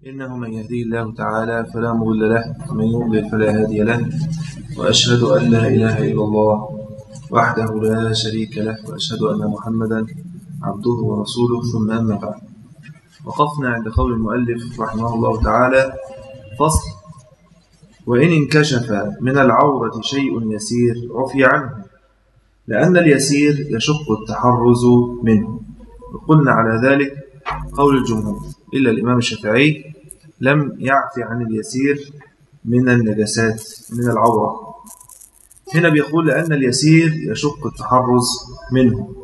إنه من يهديه الله تعالى فلا مضل له ومن يضلل فلا هادي له وأشهد أن لا إله إلا الله وحده لا شريك له وأشهد أن محمدا عبده ورسوله ثم أما بعد وقفنا عند قول المؤلف رحمه الله تعالى فصل وإن انكشف من العورة شيء يسير عفي عنه لأن اليسير يشق التحرز منه وقلنا على ذلك قول الجمهور إلا الإمام الشافعي لم يعفي عن اليسير من النجاسات من العورة هنا بيقول لأن اليسير يشق التحرز منه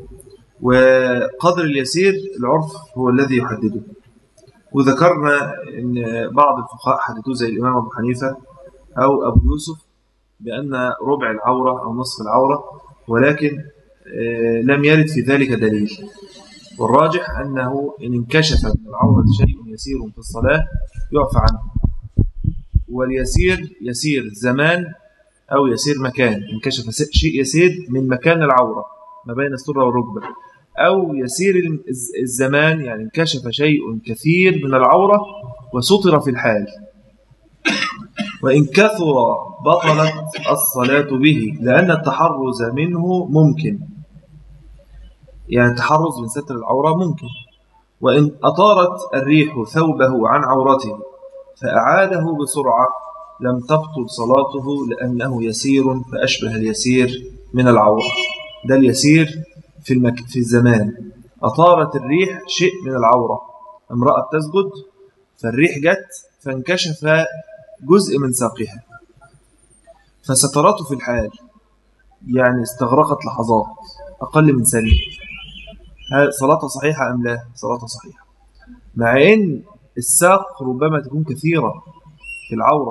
وقدر اليسير العرف هو الذي يحدده وذكرنا أن بعض الفقهاء حددوه زي الإمام أبو حنيفة أو أبو يوسف بأن ربع العورة أو نصف العورة ولكن لم يرد في ذلك دليل والراجح أنه إن انكشف من العورة شيء يسير في الصلاة يعفى عنه واليسير يسير زمان أو يسير مكان انكشف شيء يسير من مكان العورة ما بين السرة والركبة أو يسير الزمان يعني انكشف شيء كثير من العورة وسطر في الحال وإن كثر بطلت الصلاة به لأن التحرز منه ممكن يعني التحرز من ستر العورة ممكن وإن أطارت الريح ثوبه عن عورته فأعاده بسرعة لم تبطل صلاته لأنه يسير فأشبه اليسير من العورة ده اليسير في, المك... في الزمان أطارت الريح شيء من العورة امرأة تسجد فالريح جت فانكشف جزء من ساقها فسترته في الحال يعني استغرقت لحظات أقل من ثانية صلاتها صحيحة أم لا صلاتها صحيحة مع أن الساق ربما تكون كثيرة في العورة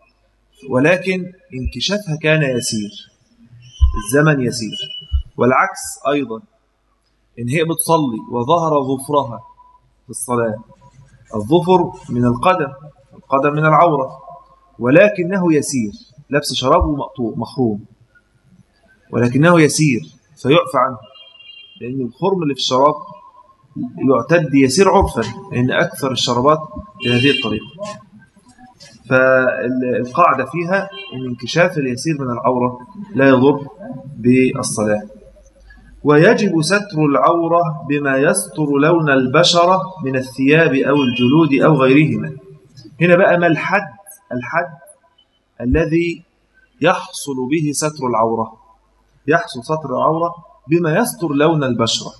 ولكن انكشافها كان يسير الزمن يسير والعكس أيضا إن هي بتصلي وظهر ظفرها في الصلاة الظفر من القدم القدم من العورة ولكنه يسير لبس شرابه مقطوع مخروم ولكنه يسير فيعفى عنه لأن الخرم اللي في الشراب يعتد يسير عرفا لأن أكثر الشرابات بهذه الطريقة فالقاعدة فيها أن انكشاف اليسير من العورة لا يضر بالصلاة ويجب ستر العورة بما يستر لون البشرة من الثياب أو الجلود أو غيرهما هنا بقى ما الحد الحد الذي يحصل به ستر العورة يحصل ستر العورة بما يستر لون البشرة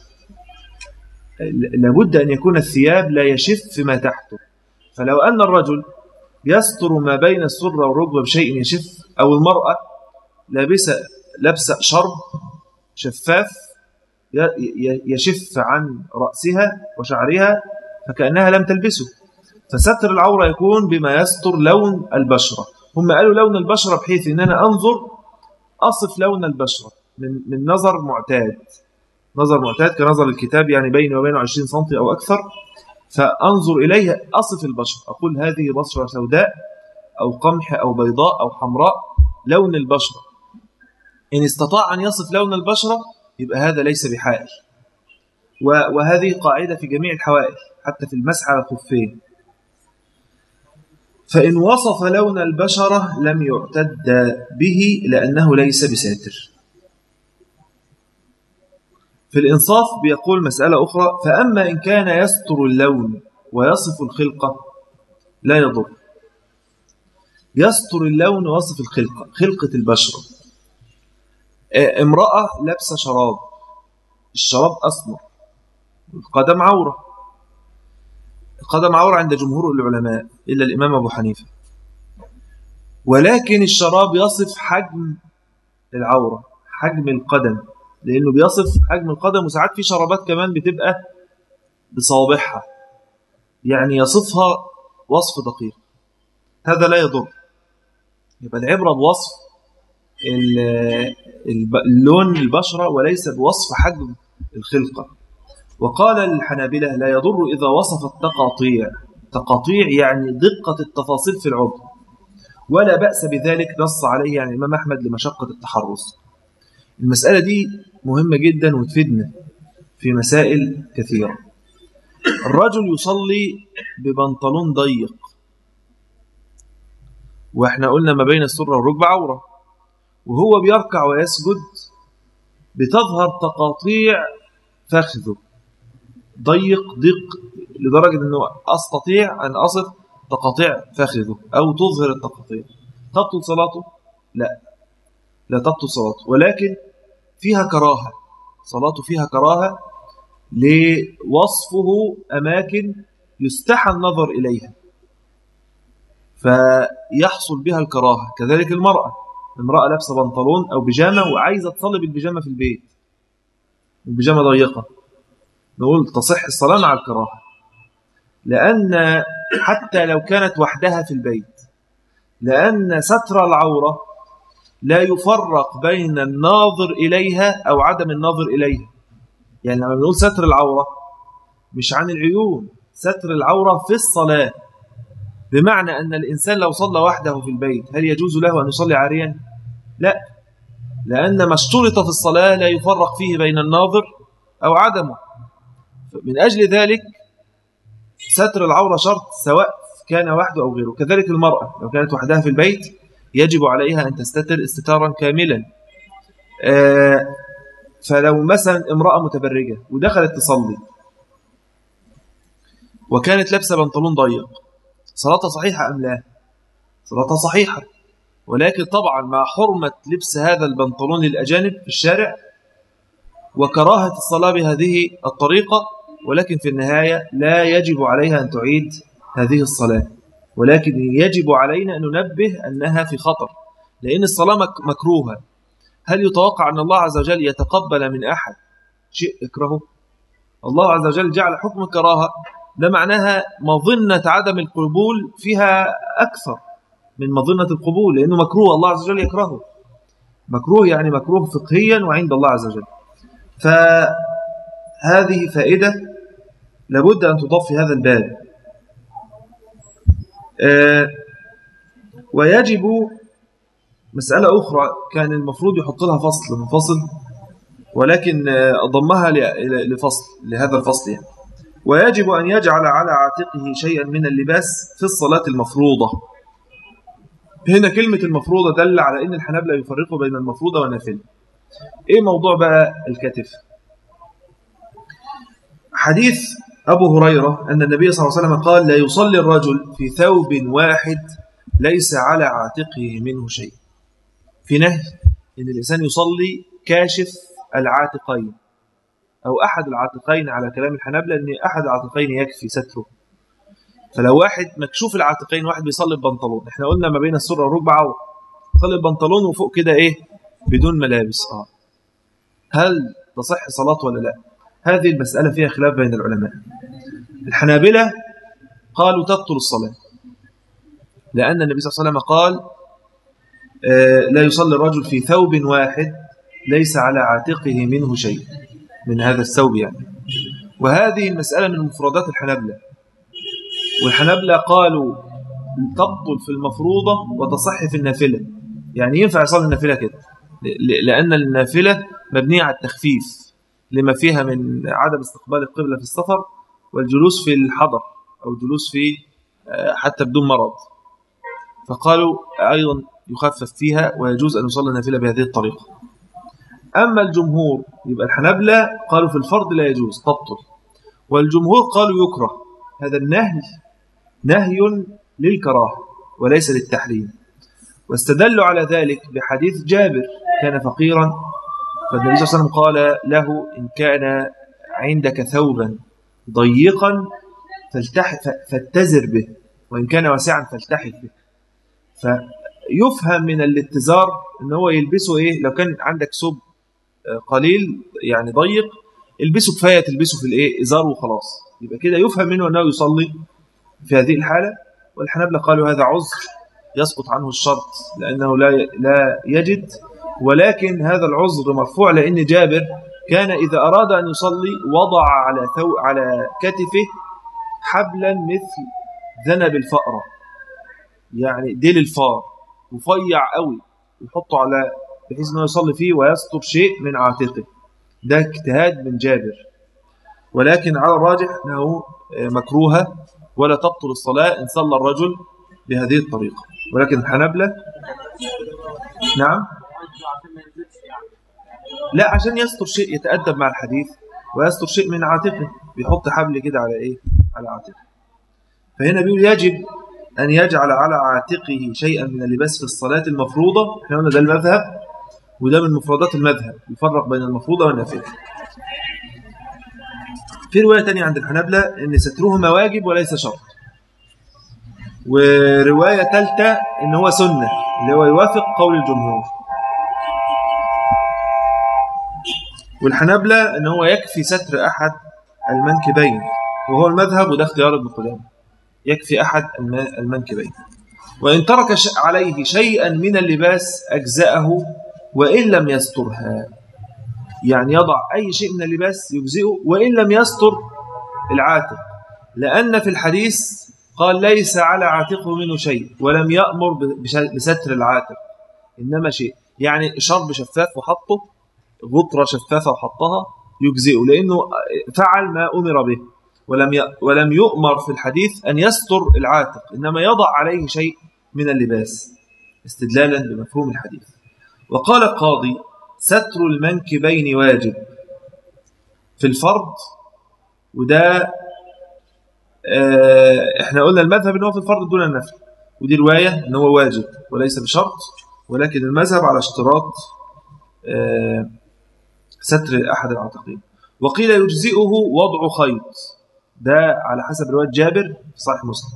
لابد أن يكون الثياب لا يشف ما تحته فلو أن الرجل يستر ما بين السرة والركبة بشيء يشف أو المرأة لابسة لبس شرب شفاف يشف عن رأسها وشعرها فكأنها لم تلبسه فستر العورة يكون بما يستر لون البشرة هم قالوا لون البشرة بحيث أن أنا أنظر أصف لون البشرة من, من نظر معتاد نظر معتاد كنظر الكتاب يعني بيني وبينه 20 سم أو أكثر فأنظر إليه أصف البشرة أقول هذه بشرة سوداء أو قمح أو بيضاء أو حمراء لون البشرة إن استطاع أن يصف لون البشرة يبقى هذا ليس بحائل وهذه قاعدة في جميع الحوائل حتى في المسح على الخفين فإن وصف لون البشرة لم يعتد به لأنه ليس بساتر في الإنصاف بيقول مسألة أخرى فأما إن كان يستر اللون ويصف الخلقة لا يضر يستر اللون ويصف الخلقة خلقة البشرة امرأة لابسة شراب الشراب أسمر القدم عورة القدم عورة عند جمهور العلماء إلا الإمام أبو حنيفة ولكن الشراب يصف حجم العورة حجم القدم لأنه بيصف حجم القدم وساعات في شرابات كمان بتبقى بصوابعها يعني يصفها وصف دقيق هذا لا يضر يبقى العبرة بوصف اللون البشرة وليس بوصف حجم الخلقة وقال الحنابلة لا يضر إذا وصف التقاطيع تقاطيع يعني دقة التفاصيل في العضو ولا بأس بذلك نص عليه يعني الإمام أحمد لمشقة التحرز المسألة دي مهمة جدا وتفيدنا في مسائل كثيرة الرجل يصلي ببنطلون ضيق واحنا قلنا ما بين السرة والركبة عورة وهو بيركع ويسجد بتظهر تقاطيع فخذه ضيق ضيق لدرجة أنه أستطيع أن أصف تقاطيع فخذه أو تظهر التقاطيع تبطل صلاته؟ لا لا تبطل صلاته ولكن فيها كراهة صلاته فيها كراهة لوصفه أماكن يستحى النظر إليها فيحصل بها الكراهة كذلك المرأة المرأة لابسة بنطلون أو بيجامة وعايزة تصلي بالبيجامة في البيت البيجامة ضيقة نقول تصح الصلاة مع الكراهة لأن حتى لو كانت وحدها في البيت لأن ستر العورة لا يفرق بين الناظر إليها أو عدم الناظر إليها يعني لما بنقول ستر العورة مش عن العيون ستر العورة في الصلاة بمعنى أن الإنسان لو صلى وحده في البيت هل يجوز له أن يصلي عاريا؟ لا لأن ما اشترط في الصلاة لا يفرق فيه بين الناظر أو عدمه من أجل ذلك ستر العورة شرط سواء كان وحده أو غيره كذلك المرأة لو كانت وحدها في البيت يجب عليها أن تستتر استتارا كاملا آه، فلو مثلا امرأة متبرجة ودخلت تصلي وكانت لابسة بنطلون ضيق صلاتها صحيحة أم لا صلاتها صحيحة ولكن طبعا مع حرمة لبس هذا البنطلون للأجانب في الشارع وكراهة الصلاة بهذه الطريقة ولكن في النهاية لا يجب عليها أن تعيد هذه الصلاة ولكن يجب علينا أن ننبه أنها في خطر لأن الصلاة مكروهة هل يتوقع أن الله عز وجل يتقبل من أحد شيء اكرهه الله عز وجل جعل حكم الكراهة ده معناها مظنة عدم القبول فيها أكثر من مظنة القبول لأنه مكروه الله عز وجل يكرهه مكروه يعني مكروه فقهيا وعند الله عز وجل فهذه فائدة لابد أن تضاف في هذا الباب آه، ويجب مسألة أخرى كان المفروض يحط لها فصل منفصل ولكن آه، ضمها لفصل لهذا الفصل يعني ويجب أن يجعل على عاتقه شيئا من اللباس في الصلاة المفروضة هنا كلمة المفروضة دل على أن الحنابلة يفرقوا بين المفروضة والنافلة إيه موضوع بقى الكتف حديث أبو هريرة أن النبي صلى الله عليه وسلم قال لا يصلي الرجل في ثوب واحد ليس على عاتقه منه شيء في نهي أن الإنسان يصلي كاشف العاتقين أو أحد العاتقين على كلام الحنابلة أن أحد العاتقين يكفي ستره فلو واحد مكشوف العاتقين واحد بيصلي ببنطلون احنا قلنا ما بين السرة والركبة عوض صلي ببنطلون وفوق كده ايه بدون ملابس اه هل تصح صلاة ولا لا هذه المسألة فيها خلاف بين العلماء الحنابلة قالوا تبطل الصلاة لأن النبي صلى الله عليه وسلم قال آه، لا يصلي الرجل في ثوب واحد ليس على عاتقه منه شيء من هذا الثوب يعني وهذه المسألة من مفردات الحنابلة والحنابلة قالوا تبطل في المفروضة وتصح في النافلة يعني ينفع يصلي النافلة كده لأن النافلة مبنية على التخفيف لما فيها من عدم استقبال القبلة في السفر والجلوس في الحضر أو الجلوس في آه، حتى بدون مرض فقالوا أيضا يخفف فيها ويجوز أن يصلي النافلة بهذه الطريقة أما الجمهور يبقى الحنابلة قالوا في الفرض لا يجوز تبطل والجمهور قالوا يكره هذا النهي نهي للكراهة وليس للتحريم واستدلوا على ذلك بحديث جابر كان فقيرا فالنبي صلى الله عليه وسلم قال له إن كان عندك ثوبا ضيقا فاتزر به وإن كان واسعا فالتحف به فيفهم من الاتزار ان هو يلبسه ايه لو كان عندك ثوب آه، قليل يعني ضيق البسه كفايه تلبسه في الايه ازار وخلاص يبقى كده يفهم منه انه يصلي في هذه الحالة والحنابلة قالوا هذا عذر يسقط عنه الشرط لأنه لا لا يجد ولكن هذا العذر مرفوع لأن جابر كان إذا أراد أن يصلي وضع على ثو على كتفه حبلا مثل ذنب الفأرة يعني ديل الفار رفيع قوي يحطه على بحيث أنه يصلي فيه ويستر شيء من عاتقه ده اجتهاد من جابر ولكن على الراجح أنه مكروهة ولا تبطل الصلاة إن صلى الرجل بهذه الطريقة ولكن الحنبلة نعم لا عشان يستر شيء يتأدب مع الحديث ويستر شيء من عاتقه بيحط حبل كده على إيه على عاتقه فهنا بيقول يجب أن يجعل على عاتقه شيئا من اللباس في الصلاة المفروضة احنا قلنا ده المذهب وده من مفردات المذهب يفرق بين المفروضة والنافلة في رواية تانية عند الحنابلة أن سترهما واجب وليس شرط ورواية ثالثة أن هو سنة اللي هو يوافق قول الجمهور والحنابلة أن هو يكفي ستر أحد المنكبين وهو المذهب وده اختيار ابن قدامه يكفي أحد المنكبين وإن ترك عليه شيئا من اللباس أجزأه وإن لم يسترها يعني يضع أي شيء من اللباس يجزئه وإن لم يستر العاتق لأن في الحديث قال ليس على عاتقه منه شيء ولم يأمر بستر العاتق إنما شيء يعني شرب شفاف وحطه غطرة شفافة وحطها يجزئه لأنه فعل ما أمر به ولم ولم يؤمر في الحديث أن يستر العاتق إنما يضع عليه شيء من اللباس استدلالا بمفهوم الحديث وقال القاضي ستر المنكبين واجب في الفرض وده اه احنا قلنا المذهب ان هو في الفرض دون النفل ودي رواية ان هو واجب وليس بشرط ولكن المذهب على اشتراط اه ستر أحد العاتقين وقيل يجزئه وضع خيط ده على حسب رواية جابر في صحيح مسلم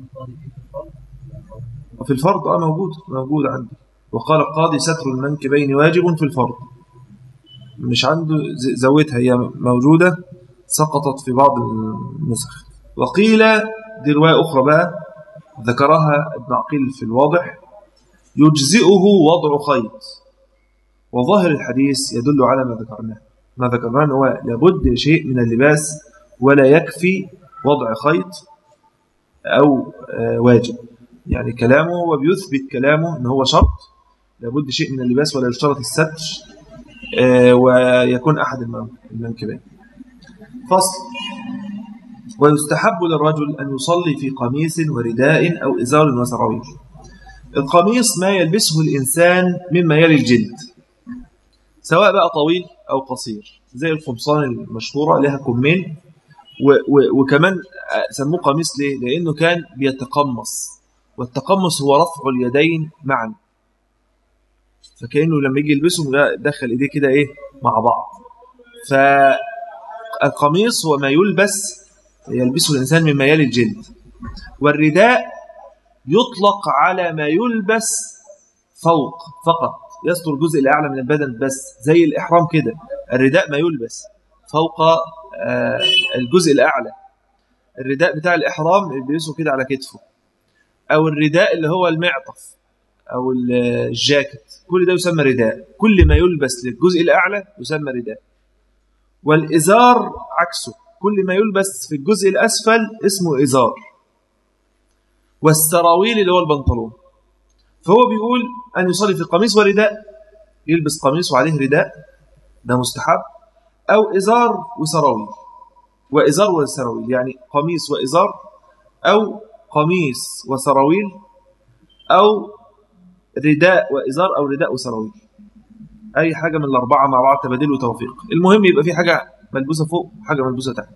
وفي الفرض اه موجود موجود عندي وقال القاضي ستر المنكبين واجب في الفرض مش عنده زودها هي موجودة سقطت في بعض النسخ وقيل دي رواية أخرى بقى ذكرها ابن عقيل في الواضح يجزئه وضع خيط وظاهر الحديث يدل على ما ذكرناه ما ذكرناه هو لابد شيء من اللباس ولا يكفي وضع خيط أو واجب يعني كلامه وبيثبت كلامه أنه هو شرط لابد شيء من اللباس ولا يشترط الستر ويكون أحد المنكبين فصل ويستحب للرجل أن يصلي في قميص ورداء أو إزار وسراويل القميص ما يلبسه الإنسان مما يلي الجلد سواء بقى طويل أو قصير زي القمصان المشهورة لها كمين وكمان سموه قميص ليه؟ لأنه كان بيتقمص والتقمص هو رفع اليدين معا فكأنه لما يجي يلبسهم دخل ايديه كده ايه مع بعض فالقميص هو ما يلبس يلبسه الإنسان مما يلي الجلد والرداء يطلق على ما يلبس فوق فقط يستر الجزء الأعلى من البدن بس زي الإحرام كده الرداء ما يلبس فوق الجزء الأعلى الرداء بتاع الإحرام يلبسه كده على كتفه أو الرداء اللي هو المعطف أو الجاكيت كل ده يسمى رداء كل ما يلبس للجزء الأعلى يسمى رداء والإزار عكسه كل ما يلبس في الجزء الأسفل اسمه إزار والسراويل اللي هو البنطلون فهو بيقول أن يصلي في قميص ورداء يلبس قميص وعليه رداء ده مستحب أو إزار وسراويل وإزار وسراويل يعني قميص وإزار أو قميص وسراويل أو رداء وإزار أو رداء وسراويل أي حاجة من الأربعة مع بعض تبادل وتوفيق المهم يبقى في حاجة ملبوسة فوق حاجة ملبوسة تحت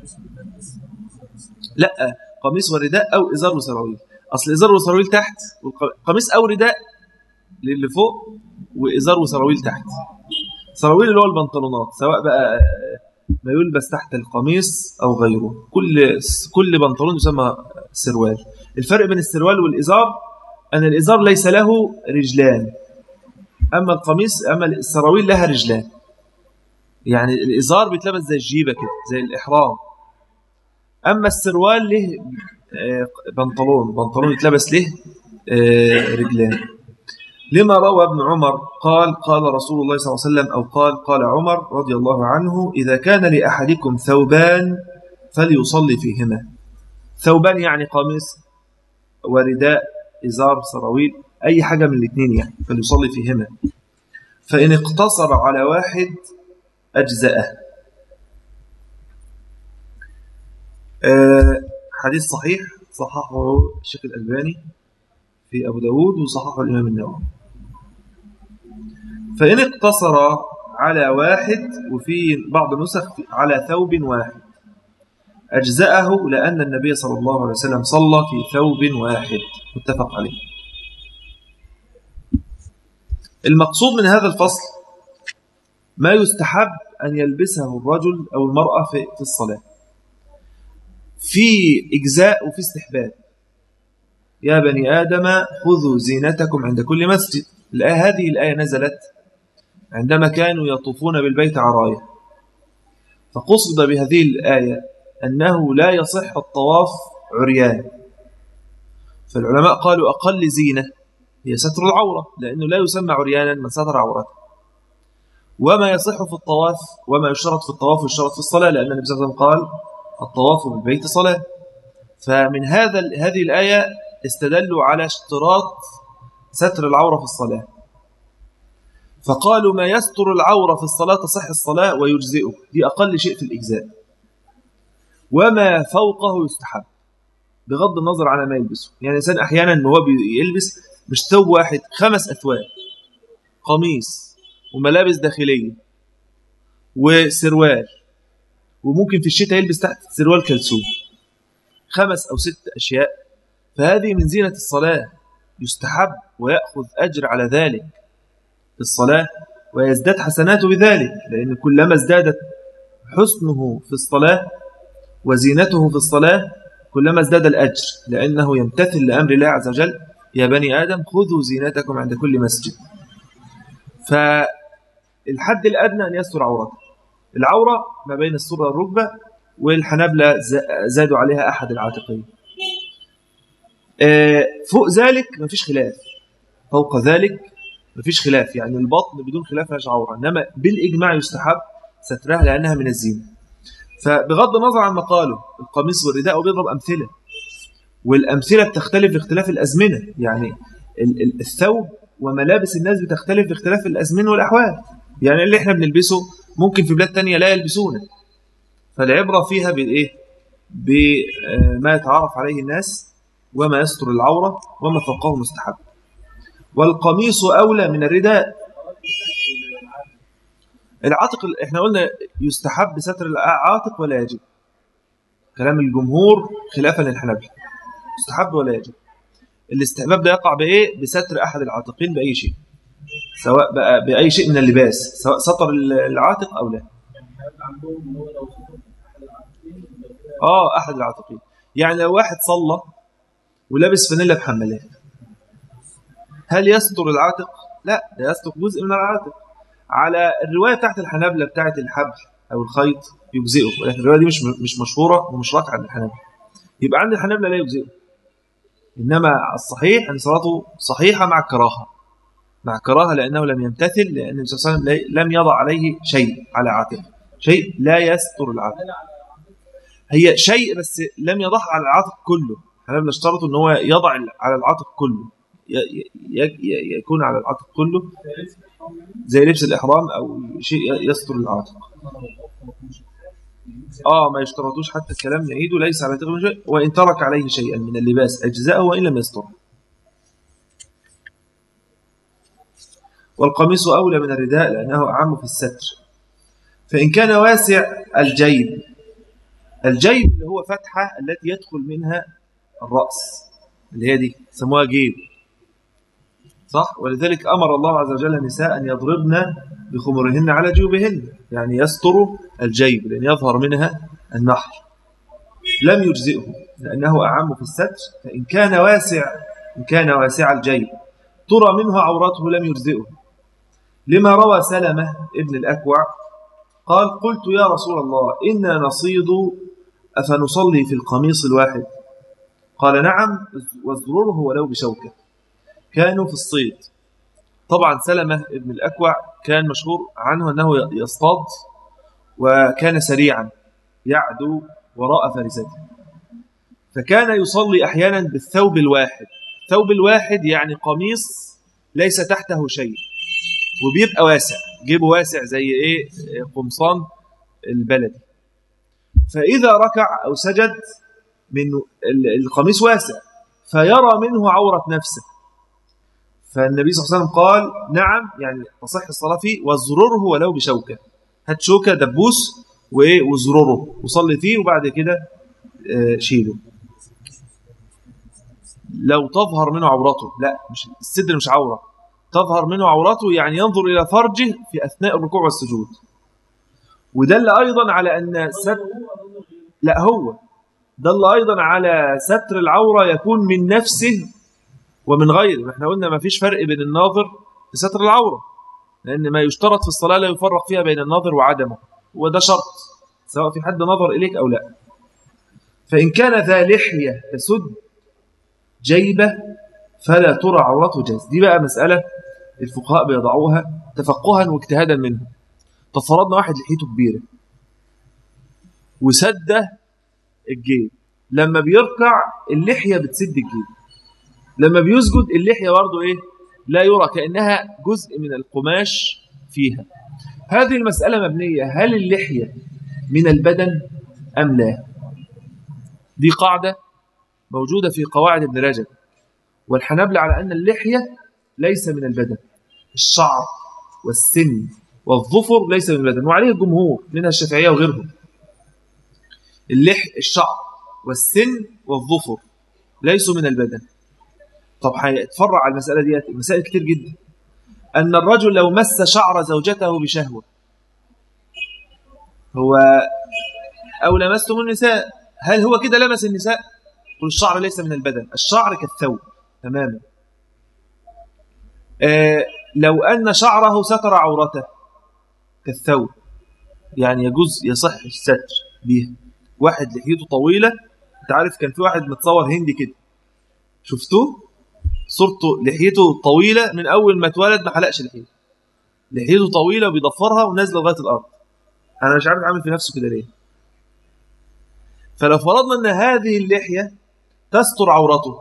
لا قميص ورداء أو إزار وسراويل أصل إزار وسراويل تحت قميص أو رداء للي فوق وإزار وسراويل تحت سراويل اللي هو البنطلونات سواء بقى ما يلبس تحت القميص أو غيره كل كل بنطلون يسمى سروال الفرق بين السروال والإزار أن الإزار ليس له رجلان أما القميص أما السراويل لها رجلان يعني الإزار بيتلبس زي الجيبة كده زي الإحرام أما السروال له بنطلون بنطلون يتلبس له رجلان لما روى ابن عمر قال قال رسول الله صلى الله عليه وسلم أو قال قال عمر رضي الله عنه إذا كان لأحدكم ثوبان فليصلي فيهما ثوبان يعني قميص ورداء إزار سراويل أي حاجة من الاثنين يعني فليصلي فيهما فإن اقتصر على واحد أجزأه آه، حديث صحيح صححه الشيخ الألباني في أبو داود وصححه الإمام النووي فإن اقتصر على واحد وفي بعض النسخ على ثوب واحد أجزأه لأن النبي صلى الله عليه وسلم صلى في ثوب واحد متفق عليه المقصود من هذا الفصل ما يستحب أن يلبسه الرجل أو المرأة في الصلاة في إجزاء وفي استحباب يا بني آدم خذوا زينتكم عند كل مسجد الآية هذه الآية نزلت عندما كانوا يطوفون بالبيت عرايا فقصد بهذه الآية أنه لا يصح الطواف عريان فالعلماء قالوا أقل زينة هي ستر العورة لأنه لا يسمى عريانا من ستر عورته وما يصح في الطواف وما يشترط في الطواف ويشترط في الصلاة لأن النبي صلى الله عليه وسلم قال الطواف بالبيت صلاة فمن هذا هذه الآية استدلوا على اشتراط ستر العورة في الصلاة فقالوا ما يستر العورة في الصلاة تصح الصلاة ويجزئه دي أقل شيء في الإجزاء وما فوقه يستحب بغض النظر على ما يلبسه يعني الإنسان أحيانا هو بيلبس مش ثوب واحد خمس أثواب قميص وملابس داخلية وسروال وممكن في الشتاء يلبس تحت سروال كلسون خمس أو ست أشياء فهذه من زينة الصلاة يستحب ويأخذ أجر على ذلك في الصلاة ويزداد حسناته بذلك لأن كلما ازدادت حسنه في الصلاة وزينته في الصلاة كلما ازداد الأجر لأنه يمتثل لأمر الله عز وجل يا بني آدم خذوا زينتكم عند كل مسجد فالحد الأدنى أن يستر عورته العورة ما بين السرة والركبة والحنابلة زادوا عليها أحد العاتقين آه، فوق ذلك ما فيش خلاف فوق ذلك ما فيش خلاف يعني البطن بدون خلاف مش عورة إنما بالإجماع يستحب سترها لأنها من الزينة فبغض النظر عن ما قالوا القميص والرداء وبيضرب أمثلة والأمثلة بتختلف باختلاف الأزمنة يعني الثوب وملابس الناس بتختلف باختلاف الأزمنة والأحوال يعني اللي احنا بنلبسه ممكن في بلاد تانية لا يلبسونه فالعبرة فيها بالإيه بما يتعرف عليه الناس وما يستر العورة وما فوقه مستحب والقميص أولى من الرداء العاتق احنا قلنا يستحب ستر العاتق ولا يجب كلام الجمهور خلافا للحنابلة يستحب ولا يجب الاستحباب ده يقع بايه بستر احد العاتقين باي شيء سواء بقى باي شيء من اللباس سواء سطر العاتق او لا اه احد العاتقين يعني لو واحد صلى ولابس فانيلا بحمالات هل يستر العاتق لا ده يستر جزء من العاتق على الروايه بتاعت الحنابلة بتاعت الحبل او الخيط يجزئه ولكن الروايه دي مش مش مشهوره ومش راجعه عند الحنابلة يبقى عند الحنابلة لا يجزئه انما الصحيح ان صلاته صحيحه مع الكراهه مع كراهه لانه لم يمتثل لان النبي صلى الله عليه وسلم لم يضع عليه شيء على عاتقه شيء لا يستر العاتق هي شيء بس لم يضع على العاتق كله الحنابلة اشترطوا ان هو يضع على العاتق كله يكون على العاتق كله زي لبس الإحرام أو شيء يستر العاتق آه ما يشترطوش حتى الكلام نعيده ليس على تغيير شيء وإن ترك عليه شيئا من اللباس أجزاءه وإن لم يستر والقميص أولى من الرداء لأنه أعم في الستر فإن كان واسع الجيب الجيب اللي هو فتحة التي يدخل منها الرأس اللي هي دي سموها جيب صح ولذلك أمر الله عز وجل النساء أن يضربن بخمرهن على جيوبهن يعني يستر الجيب لأن يظهر منها النحر لم يجزئه لأنه أعم في الستر فإن كان واسع إن كان واسع الجيب ترى منه عورته لم يجزئه لما روى سلمة ابن الأكوع قال قلت يا رسول الله إنا نصيد أفنصلي في القميص الواحد قال نعم وازرره ولو بشوكة كانوا في الصيد طبعا سلمة ابن الأكوع كان مشهور عنه أنه يصطاد وكان سريعا يعدو وراء فرسته فكان يصلي أحيانا بالثوب الواحد الثوب الواحد يعني قميص ليس تحته شيء وبيبقى واسع جيبه واسع زي ايه قمصان البلدي فإذا ركع أو سجد من القميص واسع فيرى منه عورة نفسه فالنبي صلى الله عليه وسلم قال نعم يعني تصح الصلاة فيه وازرره ولو بشوكة هات شوكة دبوس وزرره وصلي فيه وبعد كده آه، شيله لو تظهر منه عورته لا مش الصدر مش عورة تظهر منه عورته يعني ينظر إلى فرجه في أثناء الركوع والسجود ودل أيضا على أن ستر لا هو دل أيضا على ستر العورة يكون من نفسه ومن غيره احنا قلنا ما فيش فرق بين الناظر في ستر العورة لأن ما يشترط في الصلاة لا يفرق فيها بين الناظر وعدمه وده شرط سواء في حد نظر إليك أو لا فإن كان ذا لحية تسد جيبة فلا ترى عورته جاز دي بقى مسألة الفقهاء بيضعوها تفقها واجتهادا منهم طب فرضنا واحد لحيته كبيرة وسد الجيب لما بيركع اللحية بتسد الجيب لما بيسجد اللحية برضه إيه لا يرى كأنها جزء من القماش فيها هذه المسألة مبنية هل اللحية من البدن أم لا دي قاعدة موجودة في قواعد ابن رجب والحنابلة على أن اللحية ليس من البدن الشعر والسن والظفر ليس من البدن وعليه الجمهور منها الشافعية وغيرهم اللح الشعر والسن والظفر ليسوا من البدن طب هيتفرع على المسألة دي مسائل كتير جدا أن الرجل لو مس شعر زوجته بشهوة هو أو لمستم النساء هل هو كده لمس النساء قل الشعر ليس من البدن الشعر كالثوب تماما آه لو أن شعره ستر عورته كالثوب يعني يجوز يصح الستر بيها واحد لحيته طويلة انت عارف كان في واحد متصور هندي كده شفتوه صورته لحيته طويلة من أول ما اتولد ما حلقش لحيته لحيته طويلة وبيضفرها ونازلة لغاية الأرض أنا مش عارف عامل في نفسه كده ليه فلو فرضنا أن هذه اللحية تستر عورته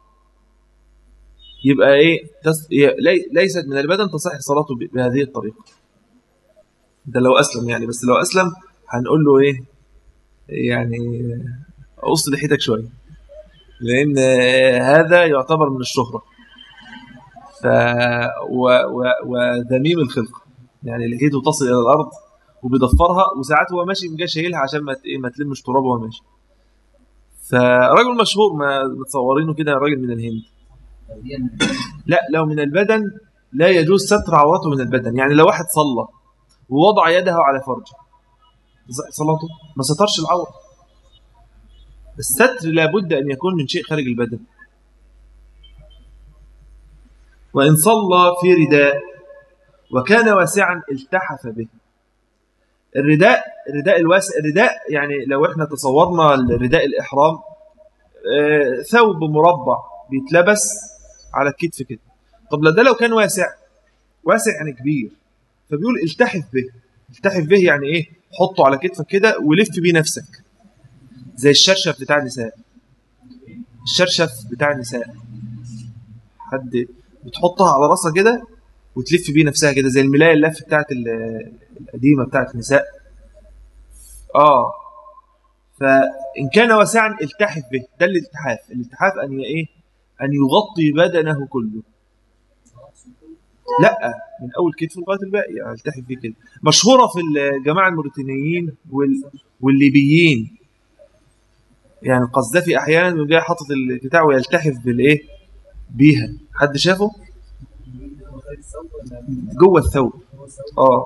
يبقى إيه تست... ليست من البدن تصح صلاته بهذه الطريقة ده لو أسلم يعني بس لو أسلم هنقول له إيه يعني قص لحيتك شوية لأن هذا يعتبر من الشهرة ف و... و... وذميم الخلق يعني لحيته تصل إلى الأرض وبيضفرها وساعات هو ماشي مجا شايلها عشان ما إيه، ما تلمش تراب وهو ماشي فرجل مشهور ما متصورينه كده راجل من الهند لا لو من البدن لا يجوز ستر عورته من البدن يعني لو واحد صلى ووضع يده على فرجه صلاته ما سترش العورة الستر لابد أن يكون من شيء خارج البدن وإن صلى في رداء وكان واسعا التحف به الرداء الرداء الواسع الرداء يعني لو احنا تصورنا الرداء الإحرام آه، ثوب مربع بيتلبس على الكتف كده طب ده لو كان واسع واسع يعني كبير فبيقول التحف به التحف به يعني ايه حطه على كتفك كده ولف بيه نفسك زي الشرشف بتاع النساء الشرشف بتاع النساء حد بتحطها على راسها كده وتلف بيه نفسها كده زي الملايه اللف بتاعت القديمه بتاعت النساء اه فان كان واسعا التحف به ده الالتحاف الالتحاف ان ايه ان يغطي بدنه كله لا من اول كتف لغايه الباقي يعني التحف فيه كده مشهوره في الجماعه الموريتانيين وال... والليبيين يعني القذافي احيانا جاي حاطط البتاع ويلتحف بالايه بيها حد شافه جوه الثوب اه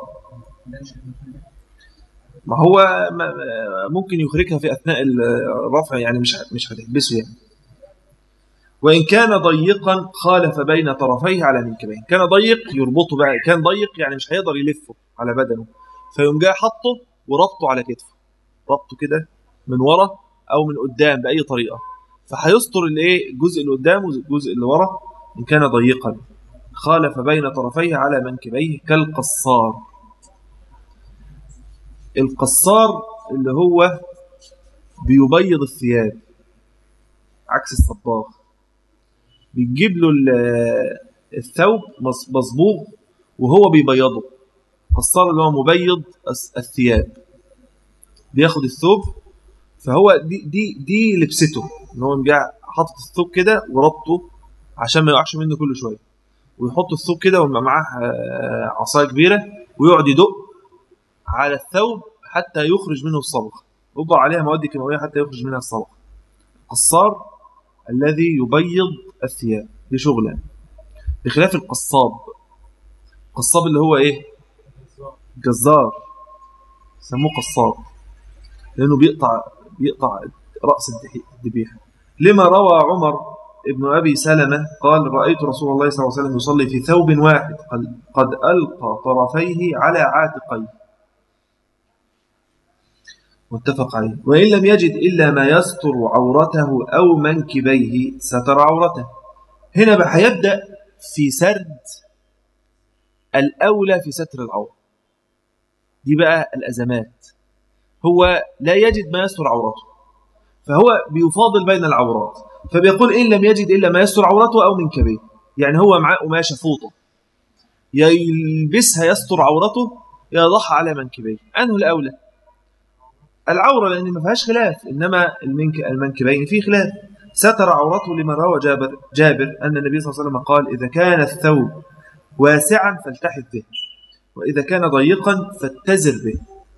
ما هو ممكن يخرجها في اثناء الرفع يعني مش مش هتحبسه يعني وإن كان ضيقا خالف بين طرفيه على منكبيه كان ضيق يربطه بقى كان ضيق يعني مش هيقدر يلفه على بدنه فيقوم جاي حطه وربطه على كتفه ربطه كده من ورا أو من قدام بأي طريقة فهيستر الايه الجزء اللي قدام والجزء اللي ورا إن كان ضيقا خالف بين طرفيه على منكبيه كالقصار القصار اللي هو بيبيض الثياب عكس الصباغ بتجيب له الثوب مصبوغ وهو بيبيضه قصار اللي هو مبيض الثياب بياخد الثوب فهو دي دي دي لبسته ان هو جاء حاطط الثوب كده وربطه عشان ما يقعش منه كل شويه ويحط الثوب كده ويبقى معاه آه، عصايه كبيره ويقعد يدق على الثوب حتى يخرج منه الصبغ يوضع عليها مواد كيماويه حتى يخرج منها الصبغ القصار الذي يبيض الثياب دي شغله بخلاف القصاب القصاب اللي هو ايه جزار سموه قصاب لانه بيقطع بيقطع راس الذبيحه لما روى عمر ابن أبي سلمة قال رأيت رسول الله صلى الله عليه وسلم يصلي في ثوب واحد قد ألقى طرفيه على عاتقيه متفق عليه وإن لم يجد إلا ما يستر عورته أو منكبيه ستر عورته هنا بقى هيبدأ في سرد الأولى في ستر العورة دي بقى الأزمات هو لا يجد ما يستر عورته فهو بيفاضل بين العورات فبيقول إن لم يجد إلا ما يستر عورته أو منكبيه يعني هو معاه قماشة فوطة يلبسها يستر عورته يضعها على منكبيه أنه الأولى العورة لأن ما فيهاش خلاف إنما المنك المنكبين فيه خلاف ستر عورته لما روى جابر, جابر أن النبي صلى الله عليه وسلم قال إذا كان الثوب واسعا فالتحف به وإذا كان ضيقا فاتزر به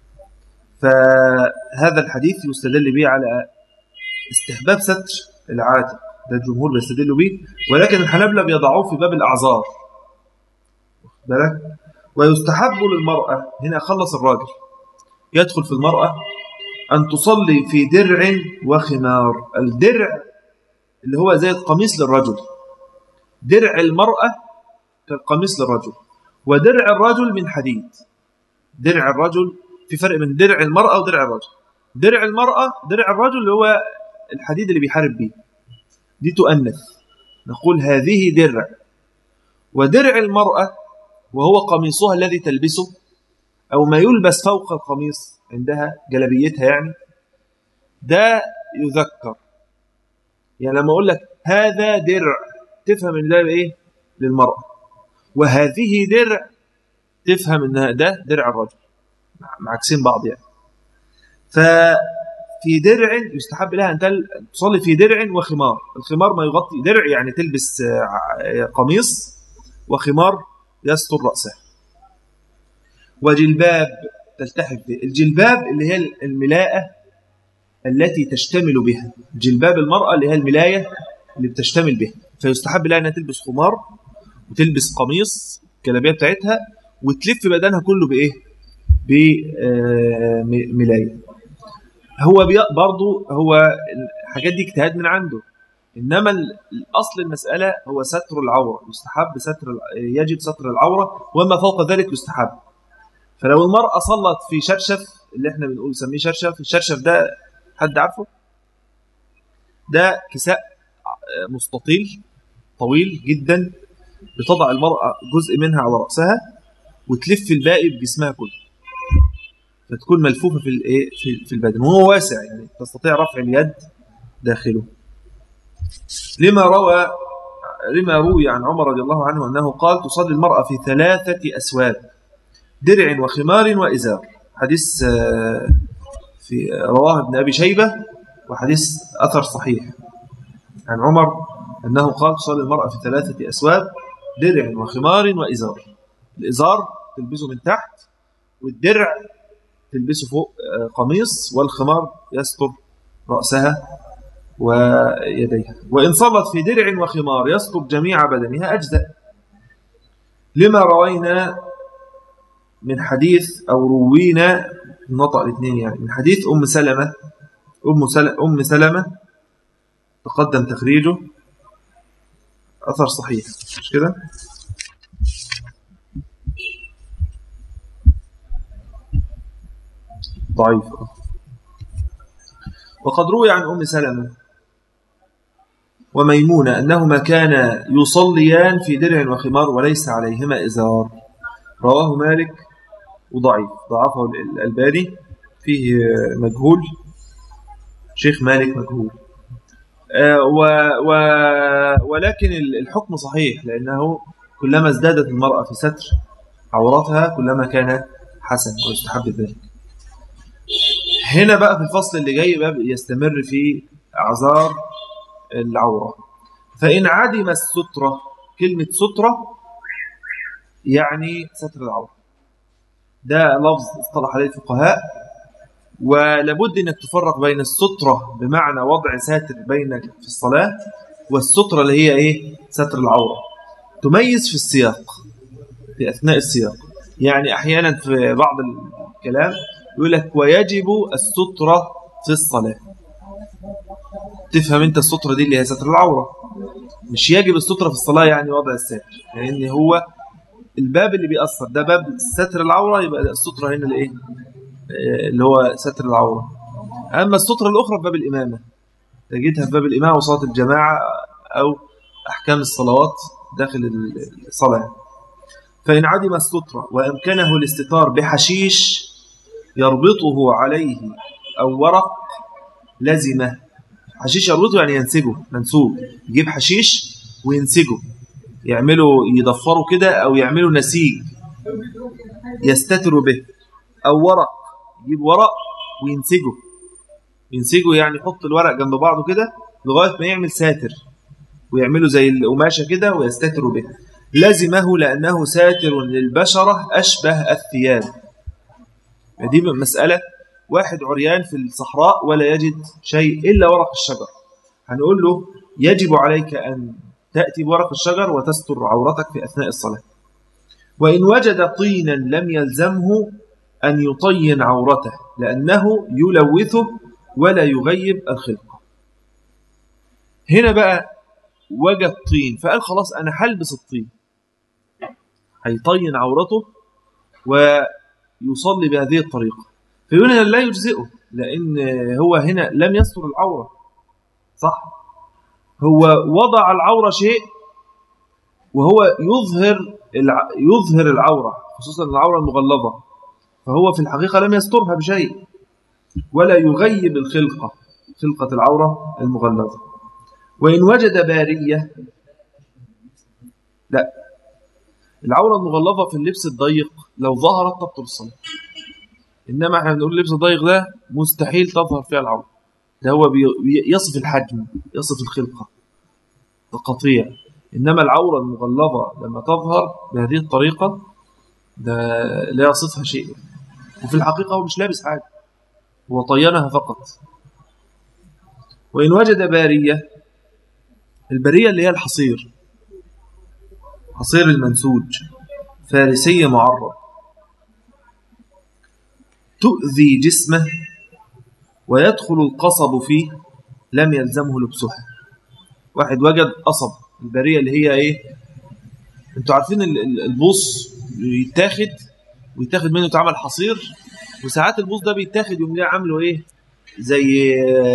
فهذا الحديث يستدل به على استحباب ستر العاتق ده الجمهور بيستدلوا به ولكن الحنابلة بيضعوه في باب الأعذار بالك ويستحب للمرأة هنا خلص الراجل يدخل في المرأة أن تصلي في درع وخمار الدرع اللي هو زي القميص للرجل درع المرأة كالقميص للرجل ودرع الرجل من حديد درع الرجل في فرق بين درع المرأة ودرع الرجل درع المرأة درع الرجل اللي هو الحديد اللي بيحارب بيه دي تؤنث نقول هذه درع ودرع المرأة وهو قميصها الذي تلبسه أو ما يلبس فوق القميص عندها جلبيتها يعني ده يذكر يعني لما أقول لك هذا درع تفهم إن ده إيه للمرأة وهذه درع تفهم إن ده درع الرجل معكسين بعض يعني ففي درع يستحب لها أن تصلي في درع وخمار الخمار ما يغطي درع يعني تلبس آه، قميص وخمار يستر رأسها وجلباب تلتحف به الجلباب اللي هي الملاءة التي تشتمل بها جلباب المرأة اللي هي الملاية اللي بتشتمل بها فيستحب لها أنها تلبس خمار وتلبس قميص الجلابيه بتاعتها وتلف بدنها كله بإيه بملاية آه، هو برضو هو الحاجات دي اجتهاد من عنده إنما الأصل المسألة هو ستر العورة يستحب ستر يجب ستر العورة وما فوق ذلك يستحب فلو المرأة صلت في شرشف اللي احنا بنقول نسميه شرشف الشرشف ده حد عارفه ده كساء مستطيل طويل جدا بتضع المرأة جزء منها على رأسها وتلف الباقي بجسمها كله فتكون ملفوفة في الايه في البدن وهو واسع يعني تستطيع رفع اليد داخله لما روى لما روي عن عمر رضي الله عنه أنه قال تصلي المرأة في ثلاثة أسواد درع وخمار وإزار حديث آه، في رواه ابن أبي شيبة وحديث أثر صحيح عن عمر أنه قال تصلي المرأة في ثلاثة أسواد درع وخمار وإزار الإزار تلبسه من تحت والدرع تلبسه فوق آه، قميص والخمار يستر رأسها ويديها وإن صلت في درع وخمار يستر جميع بدنها أجزاء لما روينا من حديث أو روينا نطق الاثنين يعني من حديث أم سلمة أم سلمة, أم سلمة تقدم تخريجه أثر صحيح مش كده ضعيف وقد روي عن أم سلمة وميمونة أنهما كانا يصليان في درع وخمار وليس عليهما إزار رواه مالك وضعيف ضعفه الألباني فيه مجهول شيخ مالك مجهول آه، و و ولكن الحكم صحيح لأنه كلما ازدادت المرأة في ستر عورتها كلما كان حسن ويستحب ذلك هنا بقى في الفصل اللي جاي بقى يستمر في أعذار العورة فإن عدم السترة كلمة سترة يعني ستر العورة ده لفظ اصطلح عليه الفقهاء ولابد أنك تفرق بين السترة بمعنى وضع ساتر بينك في الصلاة والسترة اللي هي إيه ستر العورة تميز في السياق في أثناء السياق يعني أحيانا في بعض الكلام يقول لك ويجب السترة في الصلاة تفهم انت السترة دي اللي هي ستر العورة مش يجب السترة في الصلاة يعني وضع الساتر لأن يعني هو الباب اللي بيأثر ده باب ستر العورة يبقى السترة هنا الايه اللي هو ستر العورة أما السترة الأخرى في باب الإمامة تجدها في باب الإمامة وصلاة الجماعة أو أحكام الصلوات داخل الصلاة فإن عدم السترة وأمكنه الاستتار بحشيش يربطه عليه أو ورق لزمه حشيش يربطه يعني ينسجه منسوب يجيب حشيش وينسجه يعملوا يضفروا كده أو يعملوا نسيج يستتر به أو ورق يجيب ورق وينسجه ينسجه يعني يحط الورق جنب بعضه كده لغاية ما يعمل ساتر ويعملوا زي القماشة كده ويستتروا به لزمه لأنه ساتر للبشرة أشبه الثياب دي مسألة واحد عريان في الصحراء ولا يجد شيء إلا ورق الشجر هنقول له يجب عليك أن تأتي بورق الشجر وتستر عورتك في أثناء الصلاة وإن وجد طينا لم يلزمه أن يطين عورته لأنه يلوثه ولا يغيب الخلقة هنا بقى وجد طين فقال خلاص أنا هلبس الطين هيطين عورته ويصلي بهذه الطريقة فيقول هنا لا يجزئه لأن هو هنا لم يستر العورة صح هو وضع العورة شيء وهو يظهر يظهر العورة خصوصا العورة المغلظة فهو في الحقيقة لم يسترها بشيء ولا يغيب الخلقة خلقة العورة المغلظة وإن وجد بارية لا العورة المغلظة في اللبس الضيق لو ظهرت تبطل الصلاة إنما احنا بنقول اللبس الضيق ده مستحيل تظهر فيها العورة ده هو يصف الحجم يصف الخلقة القطيع إنما العورة المغلظة لما تظهر بهذه الطريقة ده لا يصفها شيء وفي الحقيقة هو مش لابس حاجة هو طينها فقط وإن وجد بارية البرية اللي هي الحصير حصير المنسوج فارسي معرض تؤذي جسمه ويدخل القصب فيه لم يلزمه لبسها واحد وجد قصب البرية اللي هي ايه انتوا عارفين البوص يتاخد ويتاخد منه يتعمل حصير وساعات البوص ده بيتاخد يوم جاي عامله ايه زي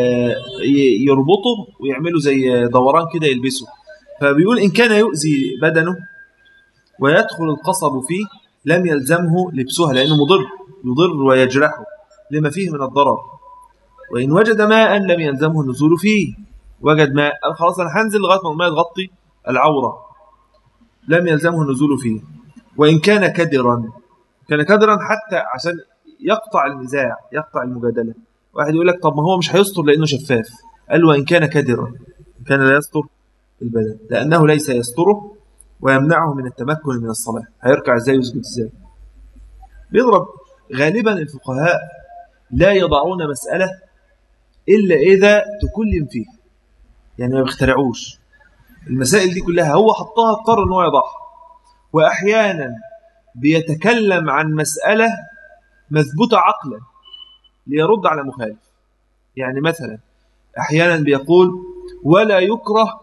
يربطه ويعملوا زي دوران كده يلبسه فبيقول إن كان يؤذي بدنه ويدخل القصب فيه لم يلزمه لبسها لأنه مضر يضر ويجرحه لما فيه من الضرر وإن وجد ماء لم يلزمه النزول فيه وجد ماء قال خلاص أنا هنزل لغاية ما الماء يغطي العورة لم يلزمه النزول فيه وإن كان كدرا كان كدرا حتى عشان يقطع النزاع يقطع المجادلة واحد يقول لك طب ما هو مش هيستر لأنه شفاف قال وإن كان كدرا إن كان لا يستر البدن لأنه ليس يستره ويمنعه من التمكن من الصلاة هيركع ازاي ويسجد ازاي بيضرب غالبا الفقهاء لا يضعون مسألة إلا إذا تكلم فيه يعني ما بيخترعوش المسائل دي كلها هو حطها اضطر ان هو يضعها وأحيانا بيتكلم عن مسألة مثبوتة عقلا ليرد على مخالف يعني مثلا أحيانا بيقول ولا يكره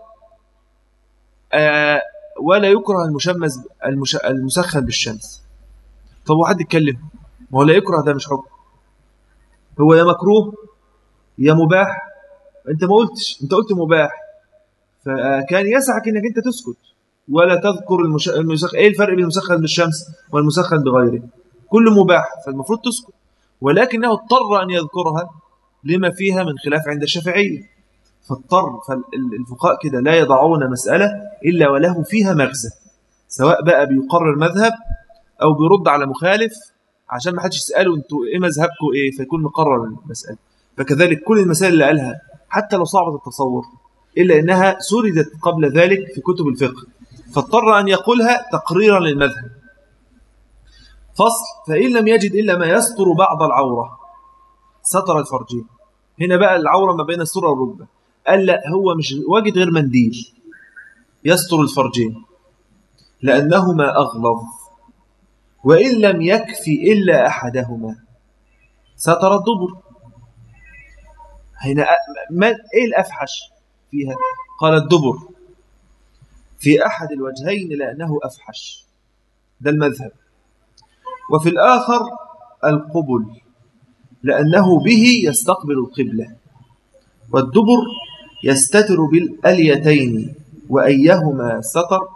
آه ولا يكره المشمس المش... المسخن بالشمس طب واحد يتكلم ما هو لا يكره ده مش حكم هو يا مكروه يا مباح انت ما قلتش انت قلت مباح فكان يسعك انك انت تسكت ولا تذكر المش... المسخ... ايه الفرق بين المسخن بالشمس والمسخن بغيره كله مباح فالمفروض تسكت ولكنه اضطر ان يذكرها لما فيها من خلاف عند الشافعيه فاضطر فالفقهاء كده لا يضعون مسألة إلا وله فيها مغزى سواء بقى بيقرر مذهب أو بيرد على مخالف عشان ما حدش يساله انتوا ايه مذهبكم ايه فيكون مقرر المساله فكذلك كل المسائل اللي قالها حتى لو صعبه التصور الا انها سردت قبل ذلك في كتب الفقه فاضطر ان يقولها تقريرا للمذهب فصل فان لم يجد الا ما يستر بعض العوره ستر الفرجين هنا بقى العوره ما بين السره والركبه قال لا هو مش واجد غير منديل يستر الفرجين لأنهما أغلظ وإن لم يكفي إلا أحدهما ستر الدبر هنا ما إيه الأفحش فيها قال الدبر في أحد الوجهين لأنه أفحش ده المذهب وفي الآخر القبل لأنه به يستقبل القبلة والدبر يستتر بالأليتين وأيهما ستر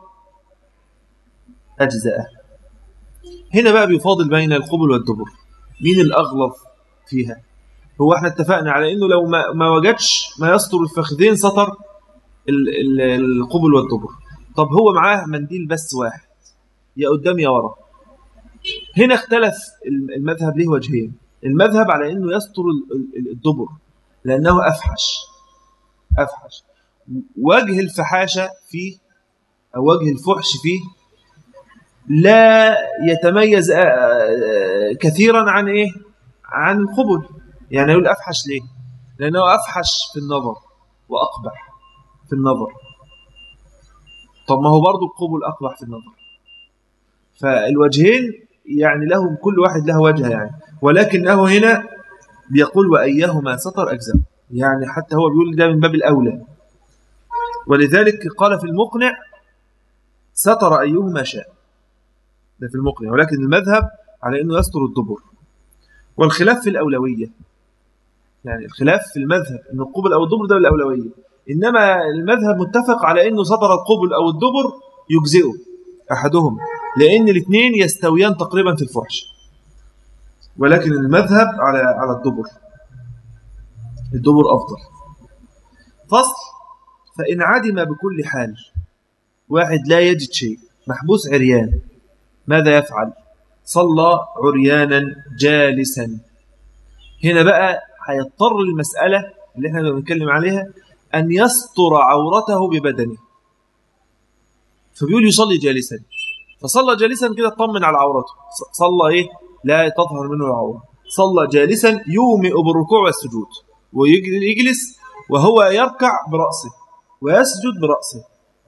أجزاءه هنا بقى بيفاضل بين القبل والدبر مين الأغلظ فيها هو احنا اتفقنا على انه لو ما, ما وجدش ما يستر الفخذين سطر القبل والدبر طب هو معاه منديل بس واحد يا قدام يا ورا هنا اختلف المذهب له وجهين المذهب على انه يستر الدبر لانه افحش افحش وجه الفحاشه فيه او وجه الفحش فيه لا يتميز آه، آه، كثيرا عن ايه عن القبل يعني يقول افحش ليه لانه افحش في النظر واقبح في النظر طب ما هو برضه القبل اقبح في النظر فالوجهين يعني لهم كل واحد له وجه يعني ولكنه هنا بيقول وايهما سطر اجزاء يعني حتى هو بيقول ده من باب الاولى ولذلك قال في المقنع ستر ايهما شاء ده في المقنع ولكن المذهب على أنه يستر الدبر والخلاف في الأولوية يعني الخلاف في المذهب أن القبل أو الدبر ده الأولوية إنما المذهب متفق على أنه سطر القبل أو الدبر يجزئه أحدهم لأن الاثنين يستويان تقريبا في الفحش ولكن المذهب على على الدبر الدبر أفضل فصل فإن عدم بكل حال واحد لا يجد شيء محبوس عريان ماذا يفعل صلى عريانا جالسا هنا بقى هيضطر المسألة اللي احنا بنتكلم عليها أن يستر عورته ببدنه فبيقول يصلي جالسا فصلى جالسا كده اطمن على عورته صلى ايه لا تظهر منه العورة صلى جالسا يومئ بالركوع والسجود ويجلس وهو يركع برأسه ويسجد برأسه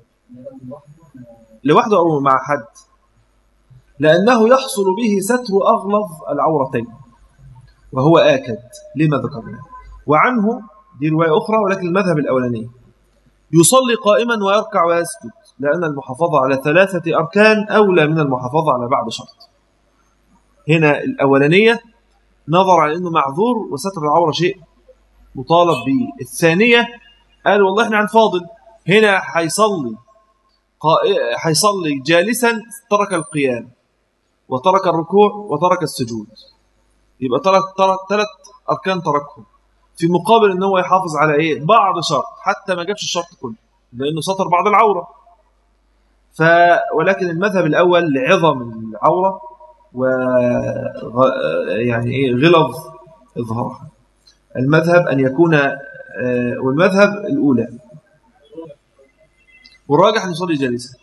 لوحده أو مع حد لأنه يحصل به ستر أغلظ العورتين وهو آكد لما ذكرنا وعنه دي رواية أخرى ولكن المذهب الأولاني يصلي قائما ويركع ويسجد لأن المحافظة على ثلاثة أركان أولى من المحافظة على بعض شرط هنا الأولانية نظر على أنه معذور وستر العورة شيء مطالب به الثانية قال والله احنا عن فاضل هنا حيصلي حيصلي جالسا ترك القيام وترك الركوع وترك السجود يبقى ترك ثلاث أركان تركهم في مقابل ان هو يحافظ على ايه بعض شرط حتى ما جابش الشرط كله لانه سطر بعض العوره ف ولكن المذهب الاول لعظم العوره و يعني ايه غلظ اظهارها المذهب ان يكون آه، والمذهب الاولى والراجح ان يصلي جالسا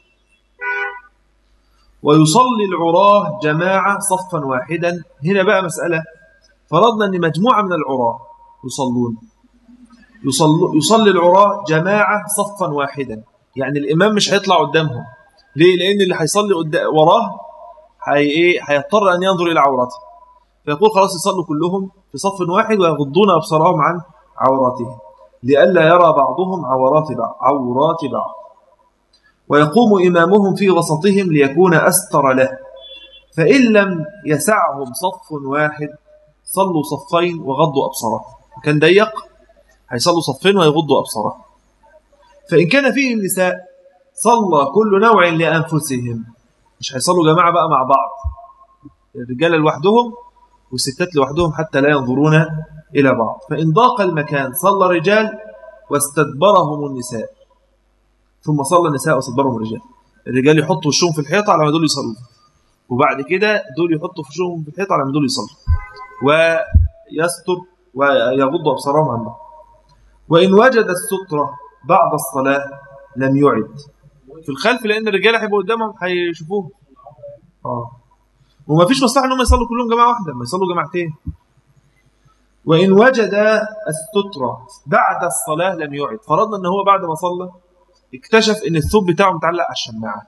ويصلي العراه جماعة صفا واحدا هنا بقى مسألة فرضنا أن مجموعة من العراه يصلون يصلي, يصلي العراه جماعة صفا واحدا يعني الإمام مش هيطلع قدامهم ليه؟ لأن اللي هيصلي وراه هي إيه؟ هيضطر أن ينظر إلى عورته فيقول خلاص يصلوا كلهم في صف واحد ويغضون أبصارهم عن عوراتهم لئلا يرى بعضهم عورات بعض عورات بعض ويقوم إمامهم في وسطهم ليكون أستر له فإن لم يسعهم صف واحد صلوا صفين وغضوا أبصارهم كان ضيق هيصلوا صفين ويغضوا أبصارهم فإن كان فيهم نساء صلى كل نوع لأنفسهم مش هيصلوا جماعة بقى مع بعض الرجال لوحدهم والستات لوحدهم حتى لا ينظرون إلى بعض فإن ضاق المكان صلى رجال واستدبرهم النساء ثم صلى النساء وصدرهم الرجال الرجال يحطوا وشهم في الحيطة على ما دول يصلوا وبعد كده دول يحطوا فشوهم في الحيط على ما دول يصلوا ويستر ويغض أبصارهم عن بعض وإن وجد السترة بعد الصلاة لم يعد في الخلف لأن الرجال هيبقوا قدامهم هيشوفوه اه وما فيش مصلحة إنهم يصلوا كلهم جماعة واحدة ما يصلوا جماعتين وإن وجد السترة بعد الصلاة لم يعد فرضنا إن هو بعد ما صلى اكتشف إن الثوب بتاعه متعلق على الشماعة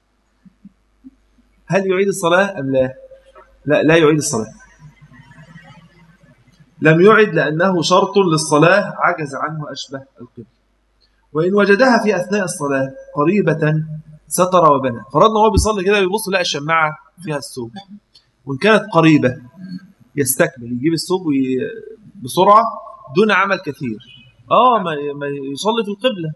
هل يعيد الصلاة أم لا لا لا يعيد الصلاة لم يعد لأنه شرط للصلاة عجز عنه أشبه القبل وإن وجدها في أثناء الصلاة قريبة ستر وبنى فرضنا هو بيصلي كده بيبص لقى الشماعة فيها الثوب وإن كانت قريبة يستكمل يجيب الثوب بسرعة دون عمل كثير آه ما ما يصلي في القبلة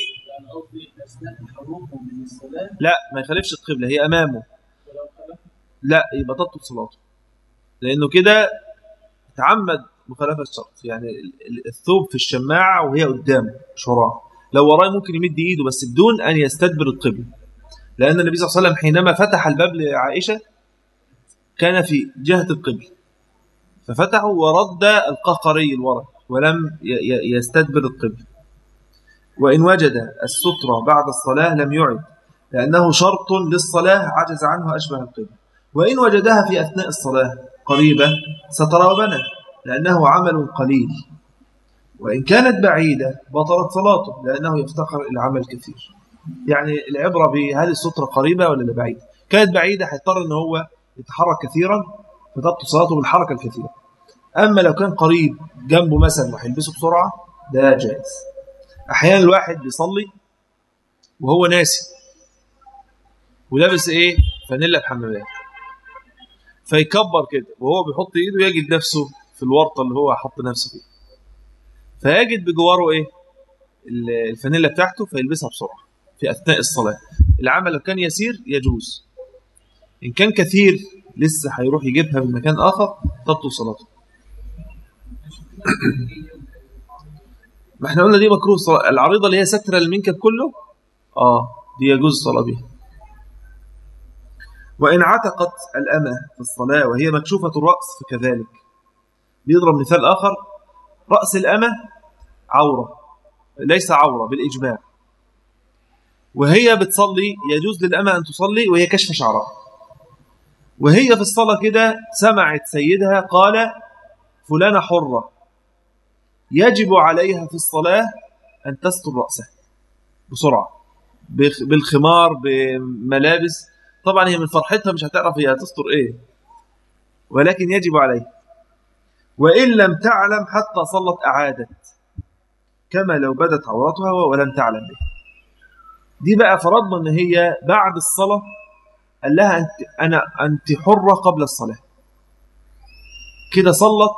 لا ما يخالفش القبلة هي أمامه لا يبقى تبطل صلاته لأنه كده تعمد مخالفة الشرط يعني الثوب في الشماعة وهي قدامه مش وراه لو وراه ممكن يمد ايده بس بدون ان يستدبر القبلة لان النبي صلى الله عليه وسلم حينما فتح الباب لعائشة كان في جهة القبلة ففتحه ورد القهقري الورق ولم يستدبر القبلة وإن وجد السترة بعد الصلاة لم يعد لأنه شرط للصلاة عجز عنه أشبه القبلة وإن وجدها في أثناء الصلاة قريبة ستر وبنى لأنه عمل قليل وإن كانت بعيدة بطلت صلاته لأنه يفتقر إلى عمل كثير يعني العبرة بهل السترة قريبة ولا بعيدة كانت بعيدة هيضطر أن هو يتحرك كثيرا فتبطل صلاته بالحركة الكثيرة أما لو كان قريب جنبه مثلا وهيلبسه بسرعة ده جائز أحيانا الواحد بيصلي وهو ناسي ولابس إيه فانيلا بحمامات فيكبر كده وهو بيحط إيده يجد نفسه في الورطة اللي هو حط نفسه فيها فيجد بجواره ايه الفانيلا بتاعته فيلبسها بسرعه في اثناء الصلاه العمل لو كان يسير يجوز ان كان كثير لسه هيروح يجيبها من مكان اخر تبطل صلاته ما احنا قلنا دي مكروه الصلاة. العريضه اللي هي ستر المنكب كله اه دي يجوز الصلاه بها وان عتقت الامه في الصلاه وهي مكشوفه الراس فكذلك بيضرب مثال اخر راس الامه عورة ليس عورة بالإجماع وهي بتصلي يجوز للأمة أن تصلي وهي كشف شعرها وهي في الصلاة كده سمعت سيدها قال فلانة حرة يجب عليها في الصلاة أن تستر رأسها بسرعة بالخمار بملابس طبعا هي من فرحتها مش هتعرف هي هتستر ايه ولكن يجب عليها وإن لم تعلم حتى صلت أعادت كما لو بدت عورتها ولم تعلم به دي بقى فرضنا ان هي بعد الصلاة قال لها أنت, أنا أنت حرة قبل الصلاة كده صلت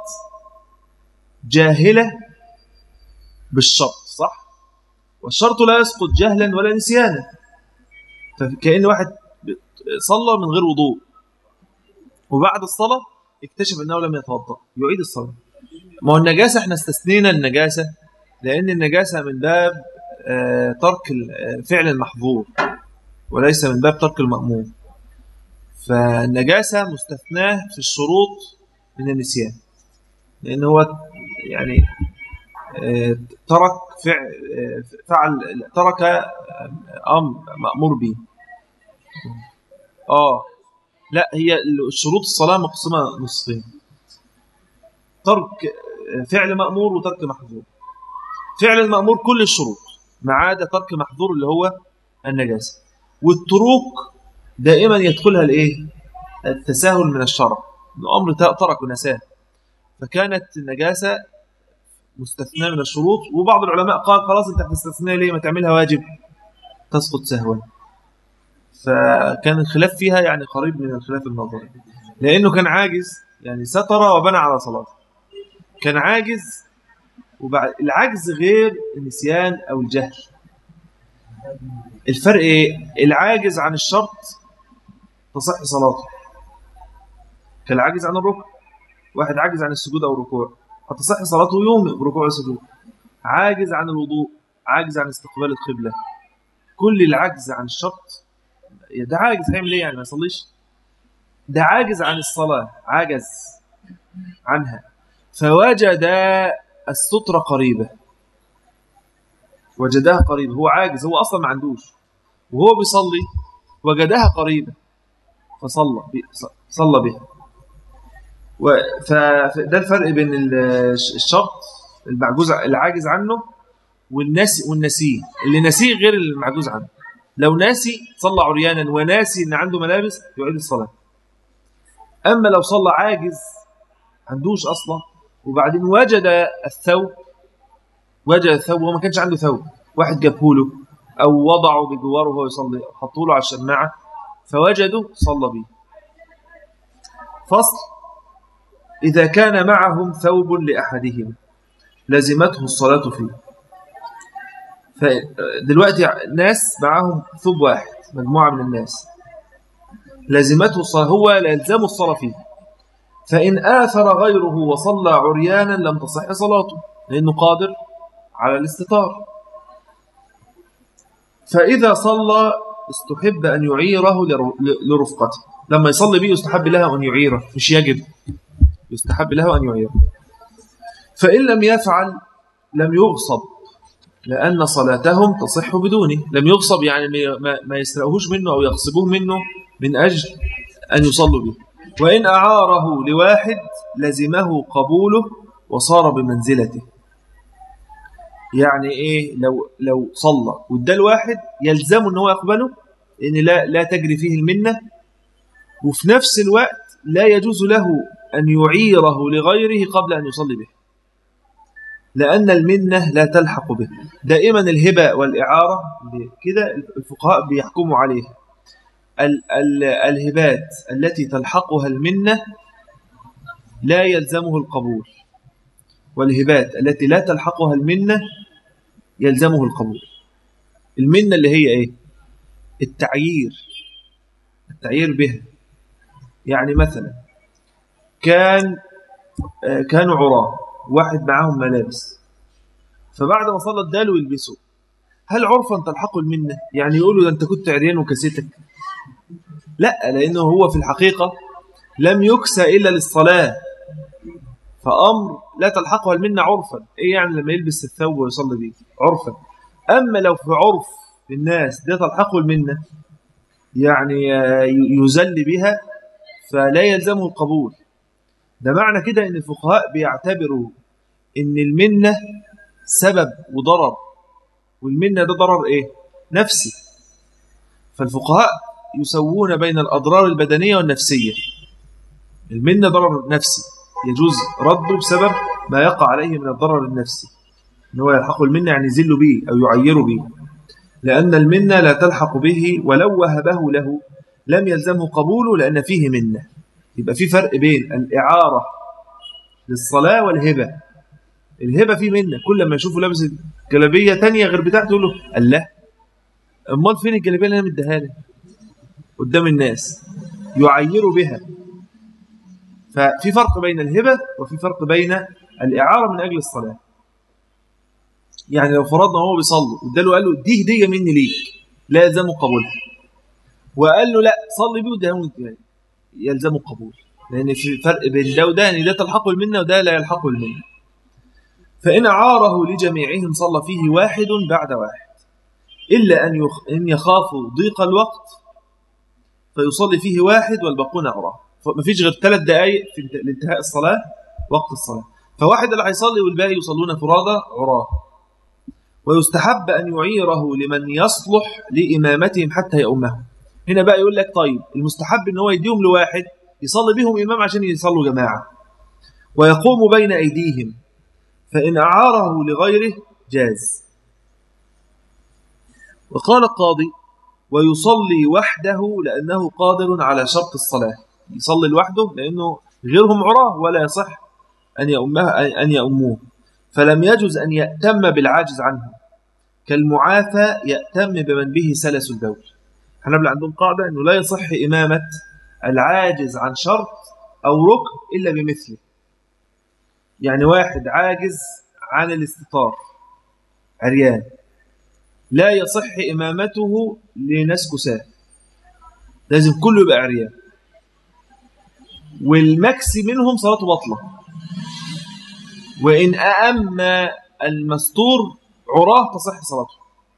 جاهلة بالشرط صح والشرط لا يسقط جهلا ولا نسيانا فكأن واحد صلى من غير وضوء وبعد الصلاة اكتشف أنه لم يتوضأ يعيد الصلاة ما هو النجاسة احنا استثنينا النجاسة لأن النجاسة من باب آه، ترك آه، فعل المحظور وليس من باب ترك المأمور فالنجاسة مستثناه في الشروط من النسيان لأن هو يعني آه، ترك فعل, فعل ترك أمر مأمور به آه لا هي شروط الصلاة مقسمة نصفين ترك فعل مأمور وترك محظور فعل المأمور كل الشروط ما عدا ترك محظور اللي هو النجاسة والتروك دائما يدخلها الايه التساهل من الشرع الأمر ترك ونساه فكانت النجاسة مستثناة من الشروط وبعض العلماء قال خلاص انت هتستثنى ليه ما تعملها واجب تسقط سهوا فكان الخلاف فيها يعني قريب من الخلاف النظري لأنه كان عاجز يعني ستر وبنى على صلاته كان عاجز وبعد العجز غير النسيان أو الجهل الفرق إيه؟ العاجز عن الشرط تصح صلاته كالعاجز عن الركع واحد عاجز عن السجود أو الركوع هتصح صلاته يوم بركوع السجود عاجز عن الوضوء عاجز عن استقبال القبلة كل العجز عن الشرط ده عاجز هيعمل ايه يعني ما يصليش ده عاجز عن الصلاة عاجز عنها فوجد السترة قريبة وجدها قريبة هو عاجز هو أصلا ما عندوش وهو بيصلي وجدها قريبة فصلى صلى بها فده الفرق بين الشرط المعجوز العاجز عنه والناس والنسيه اللي نسيه غير المعجوز عنه لو ناسي صلى عريانا وناسي ان عنده ملابس يعيد الصلاه اما لو صلى عاجز عندوش اصلا وبعدين وجد الثوب وجد الثوب وهو ما كانش عنده ثوب واحد جابه له او وضعه بجواره وهو يصلي حطوا له على الشماعه فوجده صلى به فصل إذا كان معهم ثوب لأحدهم لزمته الصلاة فيه فدلوقتي ناس معهم ثوب واحد مجموعة من الناس لزمته الصلاة هو لا يلزم الصلاة فيه فإن آثر غيره وصلى عريانا لم تصح صلاته لأنه قادر على الاستطار فإذا صلى استحب أن يعيره لرفقته لما يصلي به يستحب له أن يعيره مش يجب يستحب له أن يعيره فإن لم يفعل لم يغصب لأن صلاتهم تصح بدونه لم يغصب يعني ما يسرقوهش منه أو يغصبوه منه من أجل أن يصلوا به وإن أعاره لواحد لزمه قبوله وصار بمنزلته يعني إيه لو لو صلى وادى الواحد يلزمه أنه يقبله لأن لا, لا تجري فيه المنة وفي نفس الوقت لا يجوز له أن يعيره لغيره قبل أن يصلي به لأن المنة لا تلحق به دائما الهبة والإعارة كده الفقهاء بيحكموا عليها ال ال الهبات التي تلحقها المنة لا يلزمه القبول والهبات التي لا تلحقها المنة يلزمه القبول المنة اللي هي إيه التعيير التعيير بها يعني مثلا كان آه، كانوا عراة واحد معاهم ملابس فبعد ما صلى اداله يلبسه هل عرفا تلحقه المنة يعني يقولوا ده انت كنت عريان وكسيتك لا لانه هو في الحقيقة لم يكسى إلا للصلاة فأمر لا تلحقه المنة عرفا إيه يعني لما يلبس الثوب ويصلي به عرفا أما لو في عرف الناس ده تلحقه المنة يعني آه، يزل بها فلا يلزمه القبول ده معنى كده ان الفقهاء بيعتبروا ان المنة سبب وضرر والمنة ده ضرر ايه نفسي فالفقهاء يسوون بين الأضرار البدنية والنفسية المنة ضرر نفسي يجوز رده بسبب ما يقع عليه من الضرر النفسي ان هو يلحق المنة يعني يزل به أو يعير به لأن المنة لا تلحق به ولو وهبه له لم يلزمه قبوله لأن فيه منة يبقى في فرق بين الإعارة للصلاة والهبة الهبة فيه منة كل ما يشوفه لابس جلابية تانية غير بتاعته يقول له الله امال فين الجلابية اللي انا مديها لك قدام الناس يعير بها ففي فرق بين الهبة وفي فرق بين الإعارة من أجل الصلاة يعني لو فرضنا هو بيصلي واداله قال له دي هدية مني ليك لا يلزمه قبولها وقال له لا صلي بيه واديها يلزمه قبول لأن في فرق بين ده وده يعني ده تلحقه المنة وده لا يلحقه المنة فإن عاره لجميعهم صلى فيه واحد بعد واحد إلا أن إن يخافوا ضيق الوقت فيصلي فيه واحد والباقون عراه فما فيش غير ثلاث دقائق في انتهاء الصلاة وقت الصلاة فواحد اللي هيصلي والباقي يصلون فرادى عراه ويستحب أن يعيره لمن يصلح لإمامتهم حتى يؤمهم هنا بقى يقول لك طيب المستحب ان هو يديهم لواحد يصلي بهم إمام عشان يصلوا جماعة ويقوم بين أيديهم فإن أعاره لغيره جاز وقال القاضي ويصلي وحده لأنه قادر على شرط الصلاة يصلي لوحده لأنه غيرهم عراه ولا يصح أن يأمه أن يأموه فلم يجز أن يأتم بالعاجز عنه كالمعافى يأتم بمن به سلس البول الحنابلة عندهم قاعدة أنه لا يصح إمامة العاجز عن شرط أو ركن إلا بمثله يعني واحد عاجز عن الاستطار عريان لا يصح إمامته لناس كساه لازم كله يبقى عريان والمكسي منهم صلاته بطلة وإن أأم المستور عراه تصح صلاته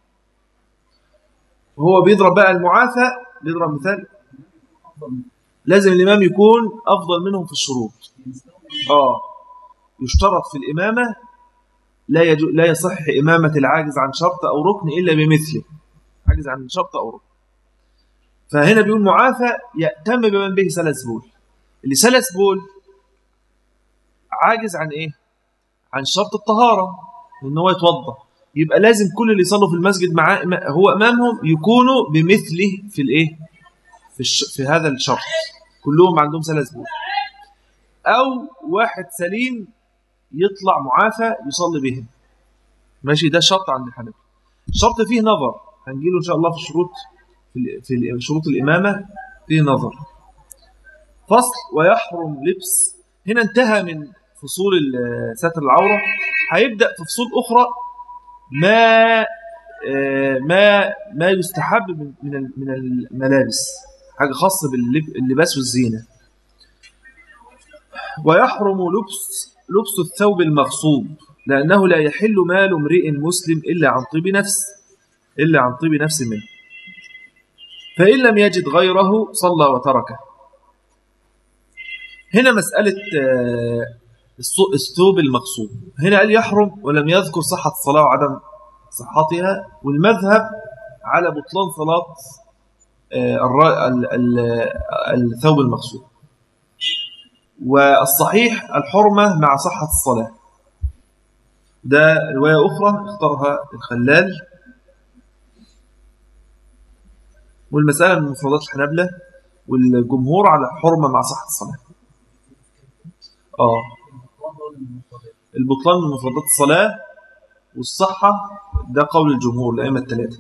وهو بيضرب بقى المعافى بيضرب مثال لازم الإمام يكون أفضل منهم في الشروط آه يشترط في الإمامة لا يجو لا يصح إمامة العاجز عن شرط أو ركن إلا بمثله عاجز عن شرط أو ركن فهنا بيقول معافى يأتم بمن به سلس بول اللي سلس بول عاجز عن إيه؟ عن شرط الطهارة إن هو يتوضأ يبقى لازم كل اللي يصلوا في المسجد مع هو أمامهم يكونوا بمثله في الإيه؟ في, الش... في هذا الشرط كلهم عندهم سلس بول أو واحد سليم يطلع معافى يصلي بهم ماشي ده شرط عند الحنفي الشرط فيه نظر هنجيله إن شاء الله في الشروط في في شروط الإمامة فيه نظر فصل ويحرم لبس هنا انتهى من فصول ستر العورة هيبدأ في فصول أخرى ما آه، ما ما يستحب من من الملابس حاجة خاصة باللباس والزينة ويحرم لبس لبس الثوب المغصوب لأنه لا يحل مال امرئ مسلم إلا عن طيب نفس إلا عن طيب نفس منه فإن لم يجد غيره صلى وتركه هنا مسألة آه، الثوب المغصوب هنا قال يحرم ولم يذكر صحة الصلاة وعدم صحتها والمذهب على بطلان صلاة آه، الثوب المغصوب والصحيح الحرمة مع صحة الصلاة ده رواية أخرى اختارها الخلال والمسألة من مفردات الحنابلة والجمهور على حرمة مع صحة الصلاة آه البطلان من مفردات الصلاة والصحة ده قول الجمهور الأئمة الثلاثة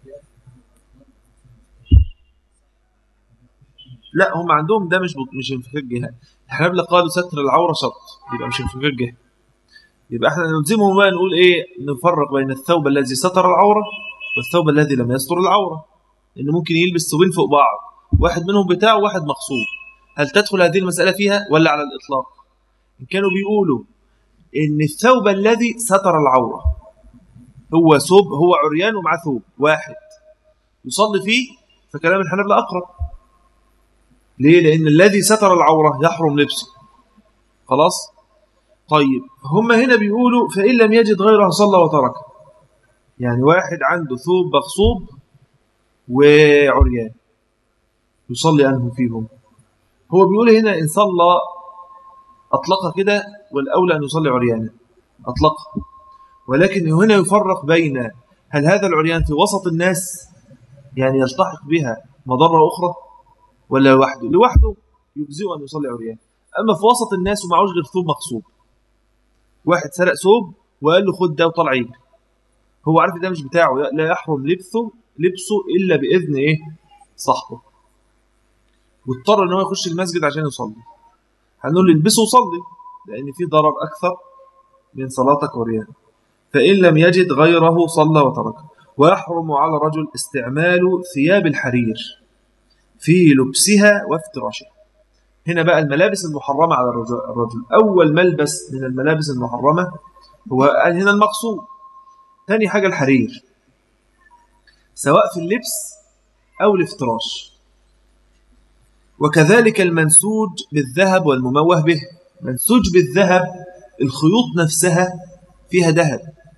لا هم عندهم ده مش مش انفكاك جهة الحنابلة قالوا ستر العورة شرط يبقى مش انفكاك جهة يبقى احنا نلزمهم بقى نقول ايه نفرق بين الثوب الذي ستر العورة والثوب الذي لم يستر العورة لأن ممكن يلبس ثوبين فوق بعض واحد منهم بتاعه وواحد مقصود هل تدخل هذه المسألة فيها ولا على الإطلاق إن كانوا بيقولوا إن الثوب الذي ستر العورة هو ثوب هو عريان ومعاه ثوب واحد يصلي فيه فكلام الحنابلة أقرب ليه؟ لأن الذي ستر العورة يحرم لبسه خلاص؟ طيب هم هنا بيقولوا فإن لم يجد غيره صلى وترك يعني واحد عنده ثوب مغصوب وعريان يصلي أنه فيهم هو بيقول هنا إن صلى أطلق كده والأولى أن يصلي عريانا أطلق ولكن هنا يفرق بين هل هذا العريان في وسط الناس يعني يلتحق بها مضرة أخرى ولا لوحده لوحده يجزئ أن يصلي عريان أما في وسط الناس ومعوش غير ثوب مقصوب واحد سرق ثوب وقال له خد ده وطلع يجري هو عارف ده مش بتاعه لا يحرم لبسه لبسه إلا بإذن إيه صاحبه واضطر ان هو يخش المسجد عشان يصلي هنقول له البسه وصلي لأن في ضرر أكثر من صلاتك وريان فإن لم يجد غيره صلى وتركه ويحرم على رجل استعمال ثياب الحرير في لبسها وافتراشها هنا بقى الملابس المحرمة على الرجل أول ملبس من الملابس المحرمة هو هنا المقصود ثاني حاجة الحرير سواء في اللبس أو الافتراش وكذلك المنسوج بالذهب والمموه به منسوج بالذهب الخيوط نفسها فيها ذهب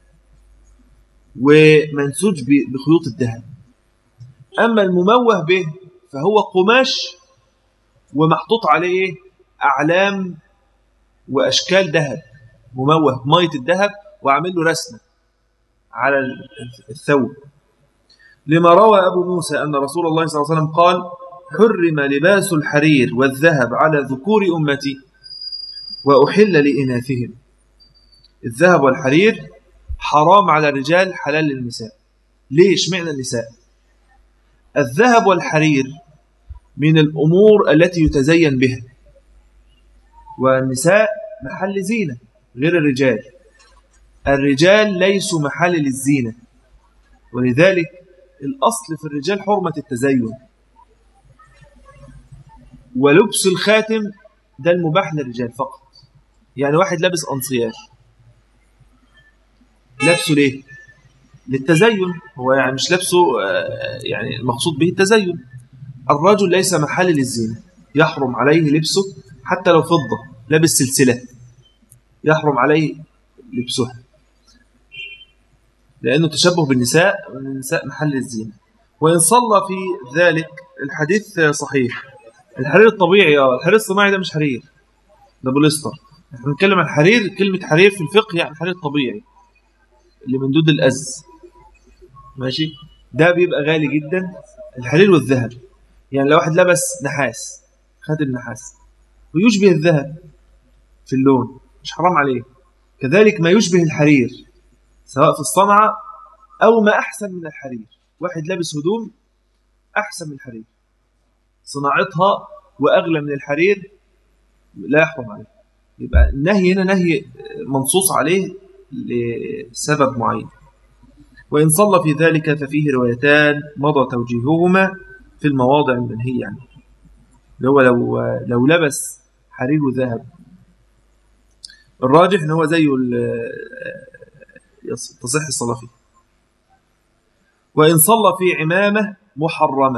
ومنسوج بخيوط الذهب أما المموه به فهو قماش ومحطوط عليه أعلام وأشكال ذهب مموه مية الذهب وعامل له رسمة على الثوب لما روى أبو موسى أن رسول الله صلى الله عليه وسلم قال حرم لباس الحرير والذهب على ذكور أمتي وأحل لإناثهم الذهب والحرير حرام على الرجال حلال للنساء ليش معنى النساء الذهب والحرير من الأمور التي يتزين بها والنساء محل زينة غير الرجال الرجال ليسوا محل للزينة ولذلك الأصل في الرجال حرمة التزين ولبس الخاتم ده المباح للرجال فقط يعني واحد لابس أنصيال لابسه ليه للتزين هو يعني مش لابسه آه، يعني المقصود به التزين الرجل ليس محل للزينة يحرم عليه لبسه حتى لو فضة لابس سلسلة يحرم عليه لبسها لأنه تشبه بالنساء والنساء محل الزينة وإن صلى في ذلك الحديث صحيح الحرير الطبيعي اه الحرير الصناعي ده مش حرير ده بوليستر احنا بنتكلم عن حرير كلمة حرير في الفقه يعني الحرير الطبيعي اللي من دود الأز ماشي ده بيبقى غالي جدا الحرير والذهب يعني لو واحد لبس نحاس خد النحاس ويشبه الذهب في اللون مش حرام عليه كذلك ما يشبه الحرير سواء في الصنعة أو ما أحسن من الحرير واحد لابس هدوم أحسن من الحرير صناعتها وأغلى من الحرير لا يحرم عليه يبقى النهي هنا نهي منصوص عليه لسبب معين وإن صلى في ذلك ففيه روايتان مضى توجيههما في المواضع المنهي عنه هو لو لو لبس حرير وذهب الراجح ان هو زيه تصح الصلاة فيه وإن صلى في عمامة محرمة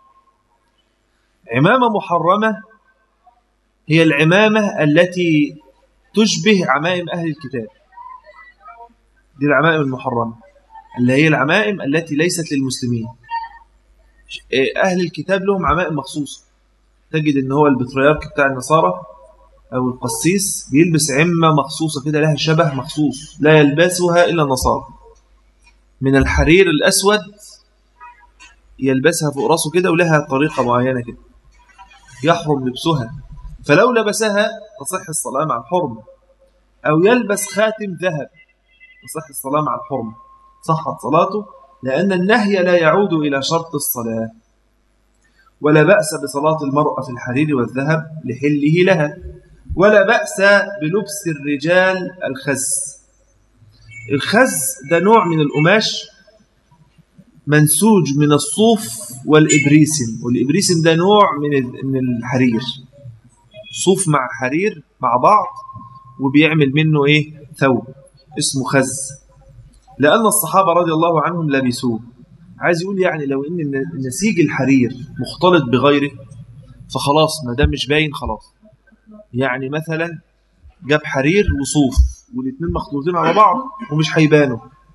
عمامة محرمة هي العمامة التي تشبه عمائم أهل الكتاب دي العمائم المحرمة اللي هي العمائم التي ليست للمسلمين أهل الكتاب لهم عمائم مخصوصة تجد ان هو البطريرك بتاع النصارى أو القسيس بيلبس عمة مخصوصة كده لها شبه مخصوص لا يلبسها إلا النصارى من الحرير الأسود يلبسها فوق راسه كده ولها طريقة معينة كده يحرم لبسها فلو لبسها تصح الصلاة مع الحرمة أو يلبس خاتم ذهب تصح الصلاة مع الحرمة صحت صلاته لأن النهي لا يعود إلى شرط الصلاة ولا بأس بصلاة المرأة في الحرير والذهب لحله لها ولا بأس بلبس الرجال الخز الخز ده نوع من القماش منسوج من الصوف والإبريسم والإبريسم ده نوع من من الحرير صوف مع حرير مع بعض وبيعمل منه إيه ثوب اسمه خز لأن الصحابة رضي الله عنهم لبسوه عايز يقول يعني لو إن نسيج الحرير مختلط بغيره فخلاص ما دام مش باين خلاص يعني مثلا جاب حرير وصوف والاثنين مخلوطين على بعض ومش هيبانوا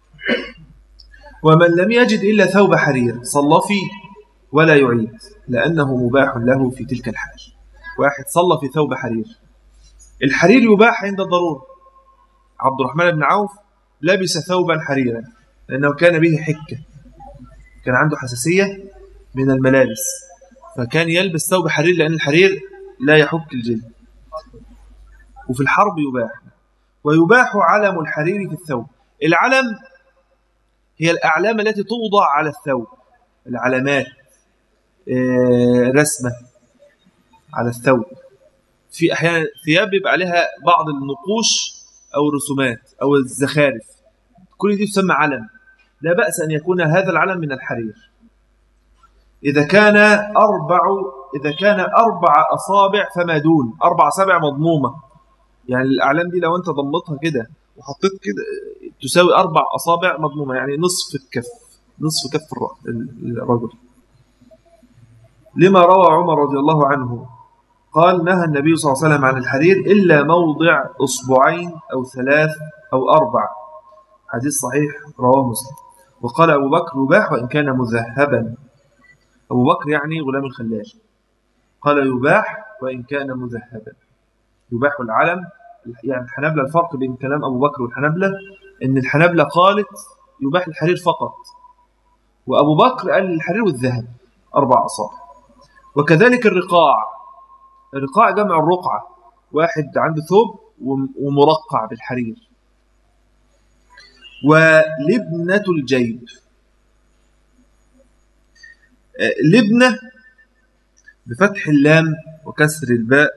ومن لم يجد إلا ثوب حرير صلى فيه ولا يعيد لأنه مباح له في تلك الحال واحد صلى في ثوب حرير الحرير يباح عند الضرورة عبد الرحمن بن عوف لبس ثوبا حريرا لأنه كان به حكة كان عنده حساسية من الملابس فكان يلبس ثوب حرير لأن الحرير لا يحك الجلد وفي الحرب يباح ويباح علم الحرير في الثوب العلم هي الأعلام التي توضع على الثوب العلامات آه، رسمة على الثوب في أحيانا ثياب بيبقى عليها بعض النقوش أو الرسومات أو الزخارف كل دي تسمى علم لا بأس أن يكون هذا العلم من الحرير إذا كان أربع إذا كان أربع أصابع فما دون أربع أصابع مضمومة يعني الأعلام دي لو أنت ضمتها كده وحطيت كده تساوي أربع أصابع مضمومة يعني نصف الكف نصف كف الرجل لما روى عمر رضي الله عنه قال نهى النبي صلى الله عليه وسلم عن الحرير إلا موضع أصبعين أو ثلاث أو أربع حديث صحيح رواه مسلم وقال أبو بكر يباح وإن كان مذهبا أبو بكر يعني غلام الخلال قال يباح وإن كان مذهبا يباح العلم يعني الحنابلة الفرق بين كلام أبو بكر والحنابلة إن الحنابلة قالت يباح الحرير فقط وأبو بكر قال الحرير والذهب أربع أصابع وكذلك الرقاع الرقاع جمع الرقعة واحد عنده ثوب ومرقع بالحرير ولبنة الجيب لبنة بفتح اللام وكسر الباء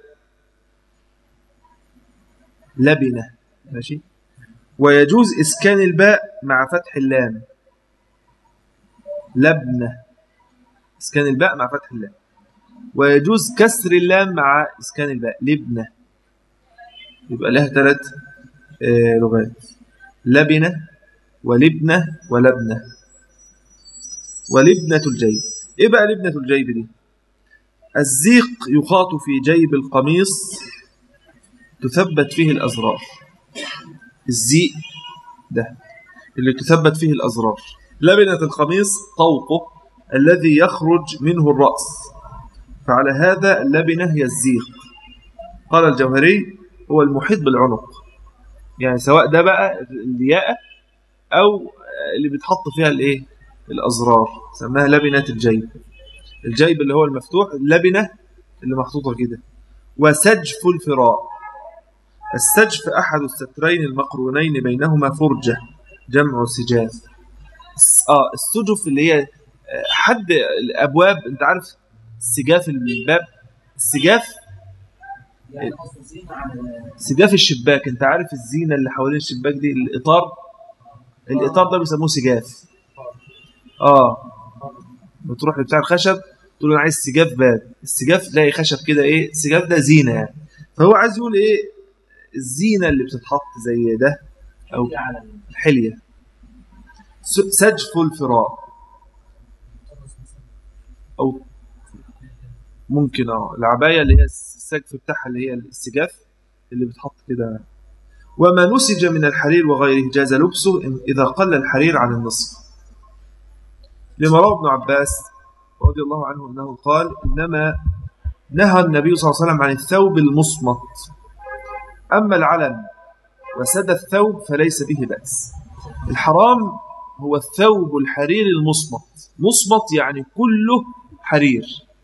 لبنة ماشي ويجوز إسكان الباء مع فتح اللام لبنة إسكان الباء مع فتح اللام ويجوز كسر اللام مع إسكان الباء لبنة يبقى لها ثلاث آه، لغات لبنة ولبنة ولبنة ولبنة الجيب إيه بقى لبنة الجيب دي الزيق يخاط في جيب القميص تثبت فيه الأزرار الزيق ده اللي تثبت فيه الأزرار لبنة القميص طوقه الذي يخرج منه الرأس فعلى هذا اللبنة هي الزيق قال الجوهري هو المحيط بالعنق يعني سواء ده بقى الياء أو اللي بيتحط فيها الايه الأزرار سماها لبنة الجيب الجيب اللي هو المفتوح اللبنة اللي محطوطة كده وسجف الفراء السجف أحد السترين المقرونين بينهما فرجة جمع سجاف آه السجف اللي هي حد الأبواب أنت عارف سجاف الباب السجاف سجاف الشباك أنت عارف الزينة اللي حوالين الشباك دي الإطار الإطار ده بيسموه سجاف آه بتروح لبتاع الخشب تقول انا عايز سجاف باب السجاف تلاقي خشب كده ايه السجاف ده زينه يعني فهو عايز يقول ايه الزينه اللي بتتحط زي ده او الحليه سجف الفراء او ممكن اه العبايه اللي هي السقف بتاعها اللي هي السجاف اللي بتحط كده وما نسج من الحرير وغيره جاز لبسه إذا قل الحرير عن النصف لما روى ابن عباس رضي الله عنه أنه قال إنما نهى النبي صلى الله عليه وسلم عن الثوب المصمت أما العلم وسد الثوب فليس به بأس الحرام هو الثوب الحرير المصمت مصمت يعني كله حرير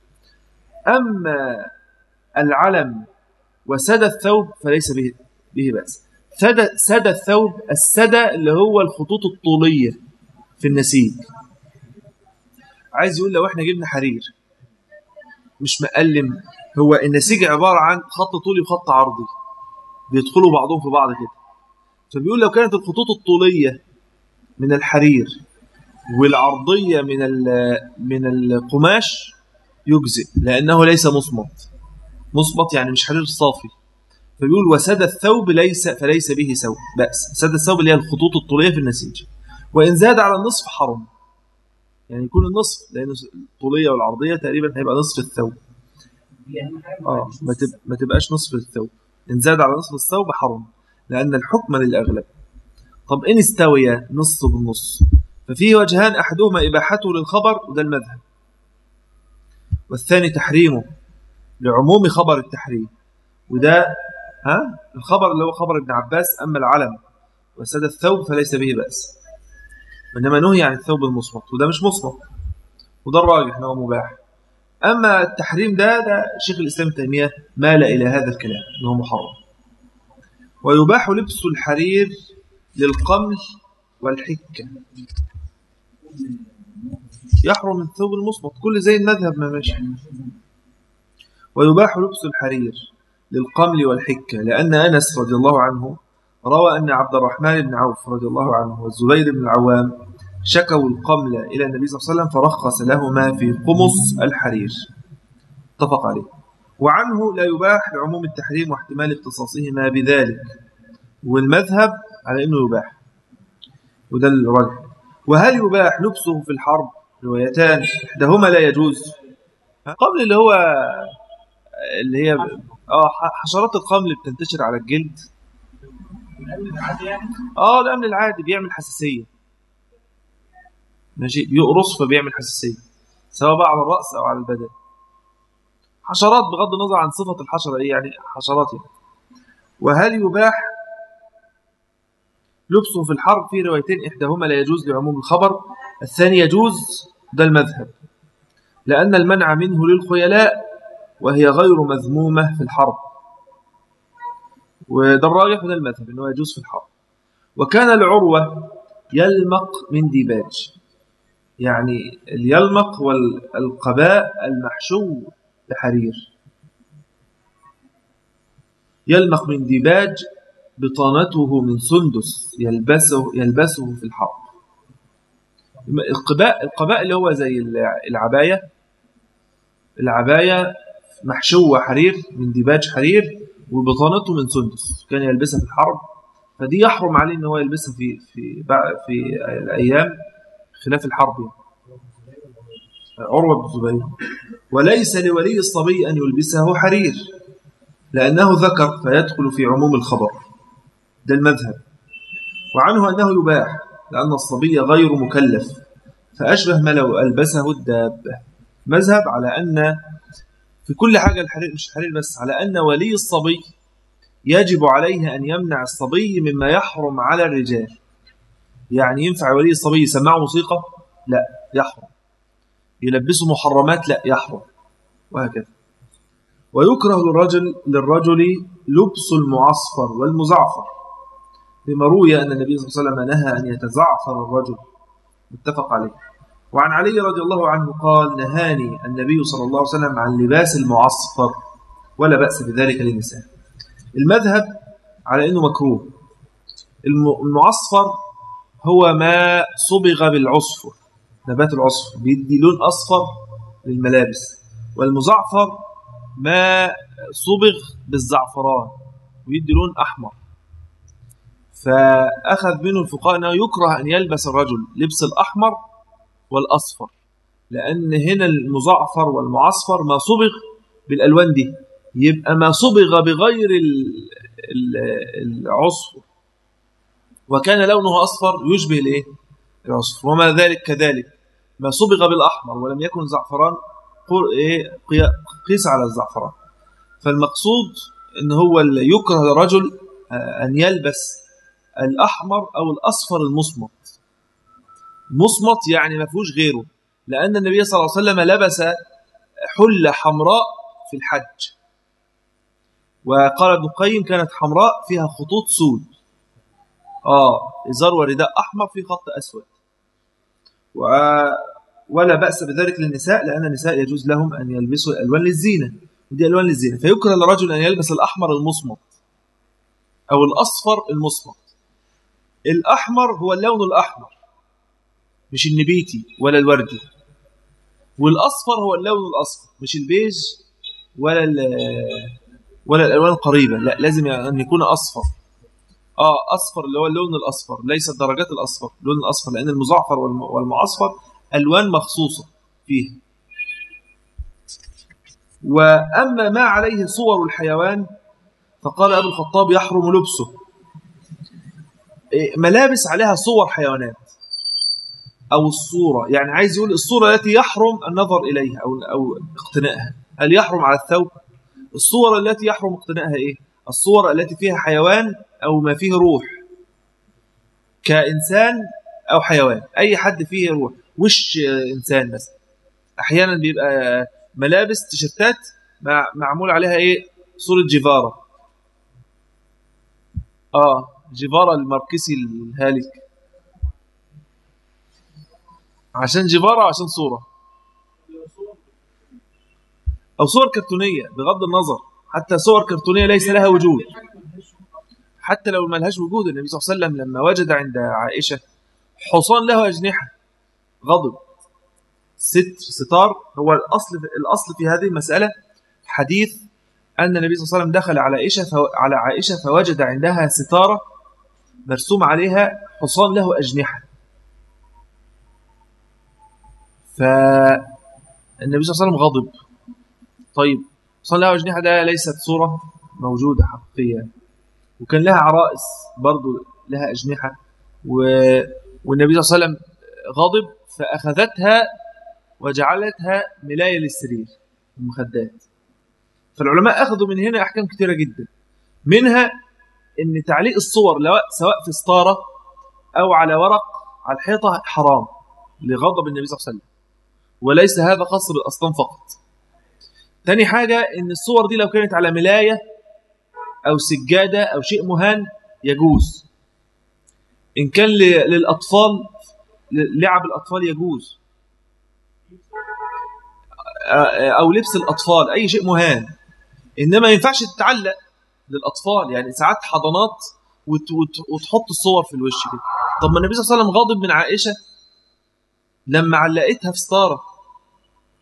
أما العلم وسد الثوب فليس به به بأس سد سد الثوب السدى اللي هو الخطوط الطولية في النسيج عايز يقول لو احنا جبنا حرير مش مقلم هو النسيج عبارة عن خط طولي وخط عرضي بيدخلوا بعضهم في بعض كده فبيقول لو كانت الخطوط الطولية من الحرير والعرضية من من القماش يجزئ لأنه ليس مصمت مصمت يعني مش حرير صافي فبيقول وسد الثوب ليس فليس به سوء بأس سد الثوب اللي هي الخطوط الطولية في النسيج وإن زاد على النصف حرم يعني يكون النصف لأن الطولية والعرضية تقريبا هيبقى نصف الثوب آه ما, تب... ما تبقاش نصف الثوب إن زاد على نصف الثوب حرم لأن الحكم للأغلب طب إن استوي نص بالنص ففيه وجهان أحدهما إباحته للخبر وده المذهب والثاني تحريمه لعموم خبر التحريم وده ها الخبر اللي هو خبر ابن عباس أما العلم وسد الثوب فليس به بأس إنما نهي عن الثوب المصمت وده مش مصمت وده الراجح أنه مباح أما التحريم ده ده شيخ الإسلام التيمية مال إلى هذا الكلام أنه محرم ويباح لبس الحرير للقمل والحكة يحرم الثوب المصمت كل زي المذهب ما ماشي ويباح لبس الحرير للقمل والحكة لأن أنس رضي الله عنه روى أن عبد الرحمن بن عوف رضي الله عنه والزبير بن العوام شكوا القمل إلى النبي صلى الله عليه وسلم فرخص لهما في قمص الحرير اتفق عليه وعنه لا يباح لعموم التحريم واحتمال اختصاصهما بذلك والمذهب على أنه يباح وده الرجح وهل يباح لبسه في الحرب روايتان إحداهما لا يجوز قبل اللي هو اللي هي اه حشرات القمل بتنتشر على الجلد اه الامن العادي بيعمل حساسيه ماشي بيقرص فبيعمل حساسيه سواء بقى على الراس او على البدن حشرات بغض النظر عن صفه الحشره ايه يعني حشرات يعني وهل يباح لبسه في الحرب في روايتين إحداهما لا يجوز لعموم الخبر الثاني يجوز ده المذهب لأن المنع منه للخيلاء وهي غير مذمومة في الحرب وده الراجح وده المذهب أنه يجوز في الحرب وكان العروة يلمق من ديباج يعني اليلمق والقباء المحشو بحرير يلمق من ديباج بطانته من سندس يلبسه يلبسه في الحرب القباء القباء اللي هو زي العباية العباية محشوة حرير من ديباج حرير وبطانته من سندس كان يلبسها في الحرب فدي يحرم عليه ان هو يلبسها في في في الايام خلاف الحرب يعني. عروة بن الزبير وليس لولي الصبي أن يلبسه حرير لأنه ذكر فيدخل في عموم الخبر ده المذهب وعنه أنه يباح لأن الصبي غير مكلف فأشبه ما لو ألبسه الدابة مذهب على أن في كل حاجة الحرير مش الحرير بس على أن ولي الصبي يجب عليه أن يمنع الصبي مما يحرم على الرجال يعني ينفع ولي الصبي يسمعه موسيقى لا يحرم يلبسه محرمات لا يحرم وهكذا ويكره للرجل للرجل لبس المعصفر والمزعفر لما روي أن النبي صلى الله عليه وسلم نهى أن يتزعفر الرجل متفق عليه وعن علي رضي الله عنه قال نهاني النبي صلى الله عليه وسلم عن لباس المعصفر ولا بأس بذلك للنساء المذهب على أنه مكروه المعصفر هو ما صبغ بالعصفر نبات العصفر بيدي لون أصفر للملابس والمزعفر ما صبغ بالزعفران ويدي لون أحمر فأخذ منه الفقهاء أنه يكره أن يلبس الرجل لبس الأحمر والأصفر لأن هنا المزعفر والمعصفر ما صبغ بالألوان دي يبقى ما صبغ بغير العصفر وكان لونه أصفر يشبه الإيه؟ العصفر وما ذلك كذلك ما صبغ بالأحمر ولم يكن زعفران إيه؟ قيس على الزعفران فالمقصود ان هو يكره لرجل آه، أن يلبس الأحمر أو الأصفر المصمت مصمت يعني ما فيهوش غيره لأن النبي صلى الله عليه وسلم لبس حلة حمراء في الحج وقال ابن القيم كانت حمراء فيها خطوط سود آه إزار ورداء أحمر في خط أسود و ولا بأس بذلك للنساء لأن النساء يجوز لهم أن يلبسوا الألوان للزينة ودي ألوان للزينة فيكره للرجل أن يلبس الأحمر المصمت أو الأصفر المصمت الأحمر هو اللون الأحمر مش النبيتي ولا الوردي والأصفر هو اللون الأصفر مش البيج ولا ولا الألوان القريبة لا لازم أن يكون أصفر آه أصفر اللي هو اللون الأصفر ليس درجات الأصفر اللون الأصفر لأن المزعفر والمعصفر ألوان مخصوصة فيه وأما ما عليه صور الحيوان فقال أبو الخطاب يحرم لبسه إيه، ملابس عليها صور حيوانات أو الصورة يعني عايز يقول الصورة التي يحرم النظر إليها أو, أو اقتنائها هل يحرم على الثوب الصور التي يحرم اقتنائها إيه الصور التي فيها حيوان أو ما فيه روح كإنسان أو حيوان أي حد فيه روح وش إنسان مثلا أحيانا بيبقى ملابس تيشرتات معمول عليها إيه صورة جيفارا آه جيفارا الماركسي الهالك عشان جيفارا عشان صورة أو صور كرتونية بغض النظر حتى صور كرتونية ليس لها وجود حتى لو ما لهاش وجود النبي صلى الله عليه وسلم لما وجد عند عائشة حصان له أجنحة غضب ستر ستار هو الأصل الأصل في هذه المسألة حديث أن النبي صلى الله عليه وسلم دخل على عائشة على عائشة فوجد عندها ستارة مرسوم عليها حصان له أجنحة فالنبي صلى الله عليه وسلم غضب طيب حصان له أجنحة ده ليست صورة موجودة حقيقية وكان لها عرائس برضو لها أجنحة و... والنبي صلى الله عليه وسلم غضب فأخذتها وجعلتها ملاية للسرير المخدات فالعلماء أخذوا من هنا أحكام كثيرة جدا منها أن تعليق الصور سواء في ستارة أو على ورق على الحيطة حرام لغضب النبي صلى الله عليه وسلم وليس هذا خاص بالأسطان فقط تاني حاجة أن الصور دي لو كانت على ملاية أو سجادة أو شيء مهان يجوز إن كان للأطفال لعب الأطفال يجوز أو لبس الأطفال أي شيء مهان إنما ينفعش تتعلق للأطفال يعني ساعات حضانات وتحط الصور في الوش كده طب ما النبي صلى الله عليه وسلم غاضب من عائشة لما علقتها في ستارة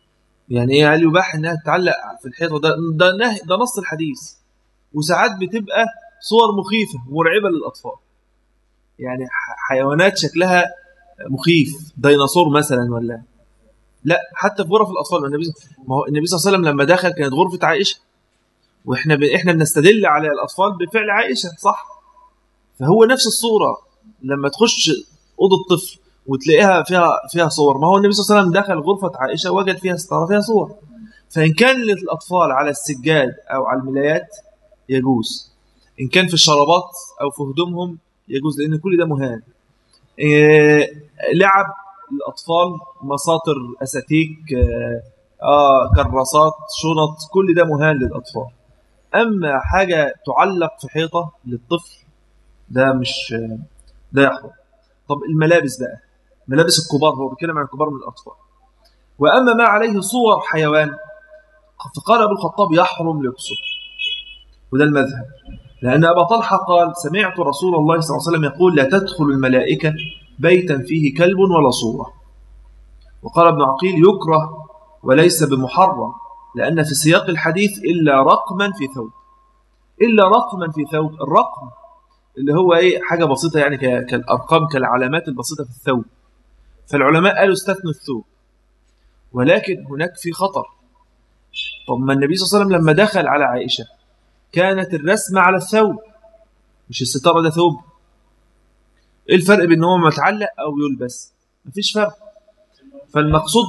يعني ايه هل يباح انها تتعلق في الحيطه ده ده نهي ده نص الحديث وساعات بتبقى صور مخيفه مرعبه للاطفال يعني حيوانات شكلها مخيف ديناصور مثلا ولا لا حتى في غرف الاطفال النبي ما هو النبي صلى الله عليه وسلم لما دخل كانت غرفه عائشه واحنا ب... احنا بنستدل على الاطفال بفعل عائشه صح فهو نفس الصوره لما تخش اوضه طفل وتلاقيها فيها فيها صور ما هو النبي صلى الله عليه وسلم دخل غرفه عائشه وجد فيها ستاره فيها صور فان كان للاطفال على السجاد او على الملايات يجوز ان كان في الشرابات او في هدومهم يجوز لان كل ده مهان إيه لعب الاطفال مساطر اساتيك آه, اه كراسات شنط كل ده مهان للاطفال اما حاجه تعلق في حيطه للطفل ده مش ده يحرم طب الملابس بقى ملابس الكبار هو بيتكلم عن الكبار من الاطفال واما ما عليه صور حيوان فقال ابو الخطاب يحرم لبسه وده المذهب لأن أبا طلحة قال سمعت رسول الله صلى الله عليه وسلم يقول لا تدخل الملائكة بيتا فيه كلب ولا صورة وقال ابن عقيل يكره وليس بمحرم لأن في سياق الحديث إلا رقما في ثوب إلا رقما في ثوب الرقم اللي هو إيه حاجة بسيطة يعني كالأرقام كالعلامات البسيطة في الثوب فالعلماء قالوا استثنوا الثوب ولكن هناك في خطر طب ما النبي صلى الله عليه وسلم لما دخل على عائشة كانت الرسمة على الثوب مش الستارة ده ثوب ايه الفرق بين هو متعلق او يلبس مفيش فرق فالمقصود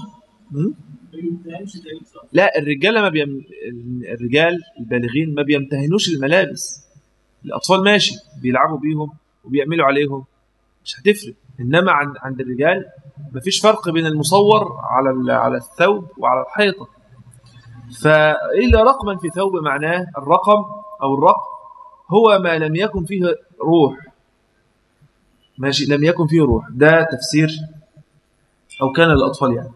لا الرجاله ما بيم... الرجال البالغين ما بيمتهنوش الملابس الاطفال ماشي بيلعبوا بيهم وبيعملوا عليهم مش هتفرق انما عند عند الرجال مفيش فرق بين المصور على على الثوب وعلى الحيطه فإلا رقما في ثوب معناه الرقم أو الرقم هو ما لم يكن فيه روح ماشي لم يكن فيه روح ده تفسير أو كان للأطفال يعني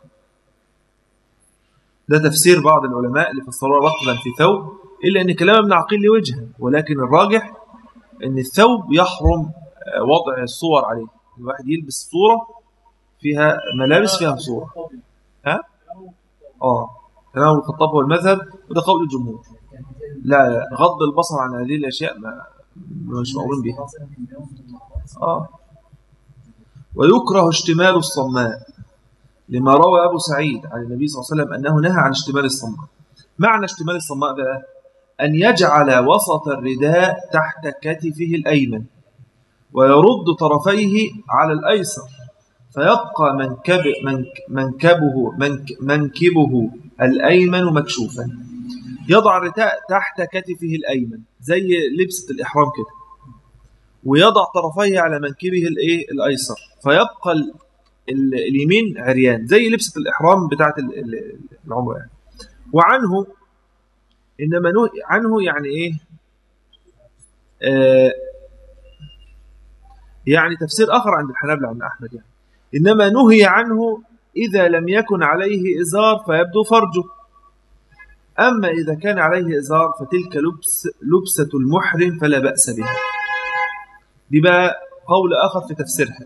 ده تفسير بعض العلماء اللي فسروه رقما في ثوب إلا أن كلام ابن عقيل لوجهه ولكن الراجح أن الثوب يحرم وضع الصور عليه الواحد يلبس صورة فيها ملابس فيها صورة ها؟ آه كلام الخطاب هو المذهب وده قول الجمهور لا, لا غض البصر عن هذه الأشياء ما مش مأمورين بها آه ويكره اشتمال الصماء لما روى أبو سعيد عن النبي صلى الله عليه وسلم أنه نهى عن اشتمال الصماء معنى اشتمال الصماء بقى أن يجعل وسط الرداء تحت كتفه الأيمن ويرد طرفيه على الأيسر فيبقى منكب منكبه منكبه الأيمن مكشوفا يضع الرداء تحت كتفه الأيمن زي لبسة الإحرام كده ويضع طرفيه على منكبه الايه الايسر فيبقى ال ال اليمين عريان زي لبسه الاحرام بتاعه العمره يعني وعنه انما نهي عنه يعني ايه آه يعني تفسير اخر عند الحنابلة عند احمد يعني انما نهي عنه اذا لم يكن عليه ازار فيبدو فرجه اما اذا كان عليه ازار فتلك لبس لبسه المحرم فلا باس بها دي بقى قول آخر في تفسيرها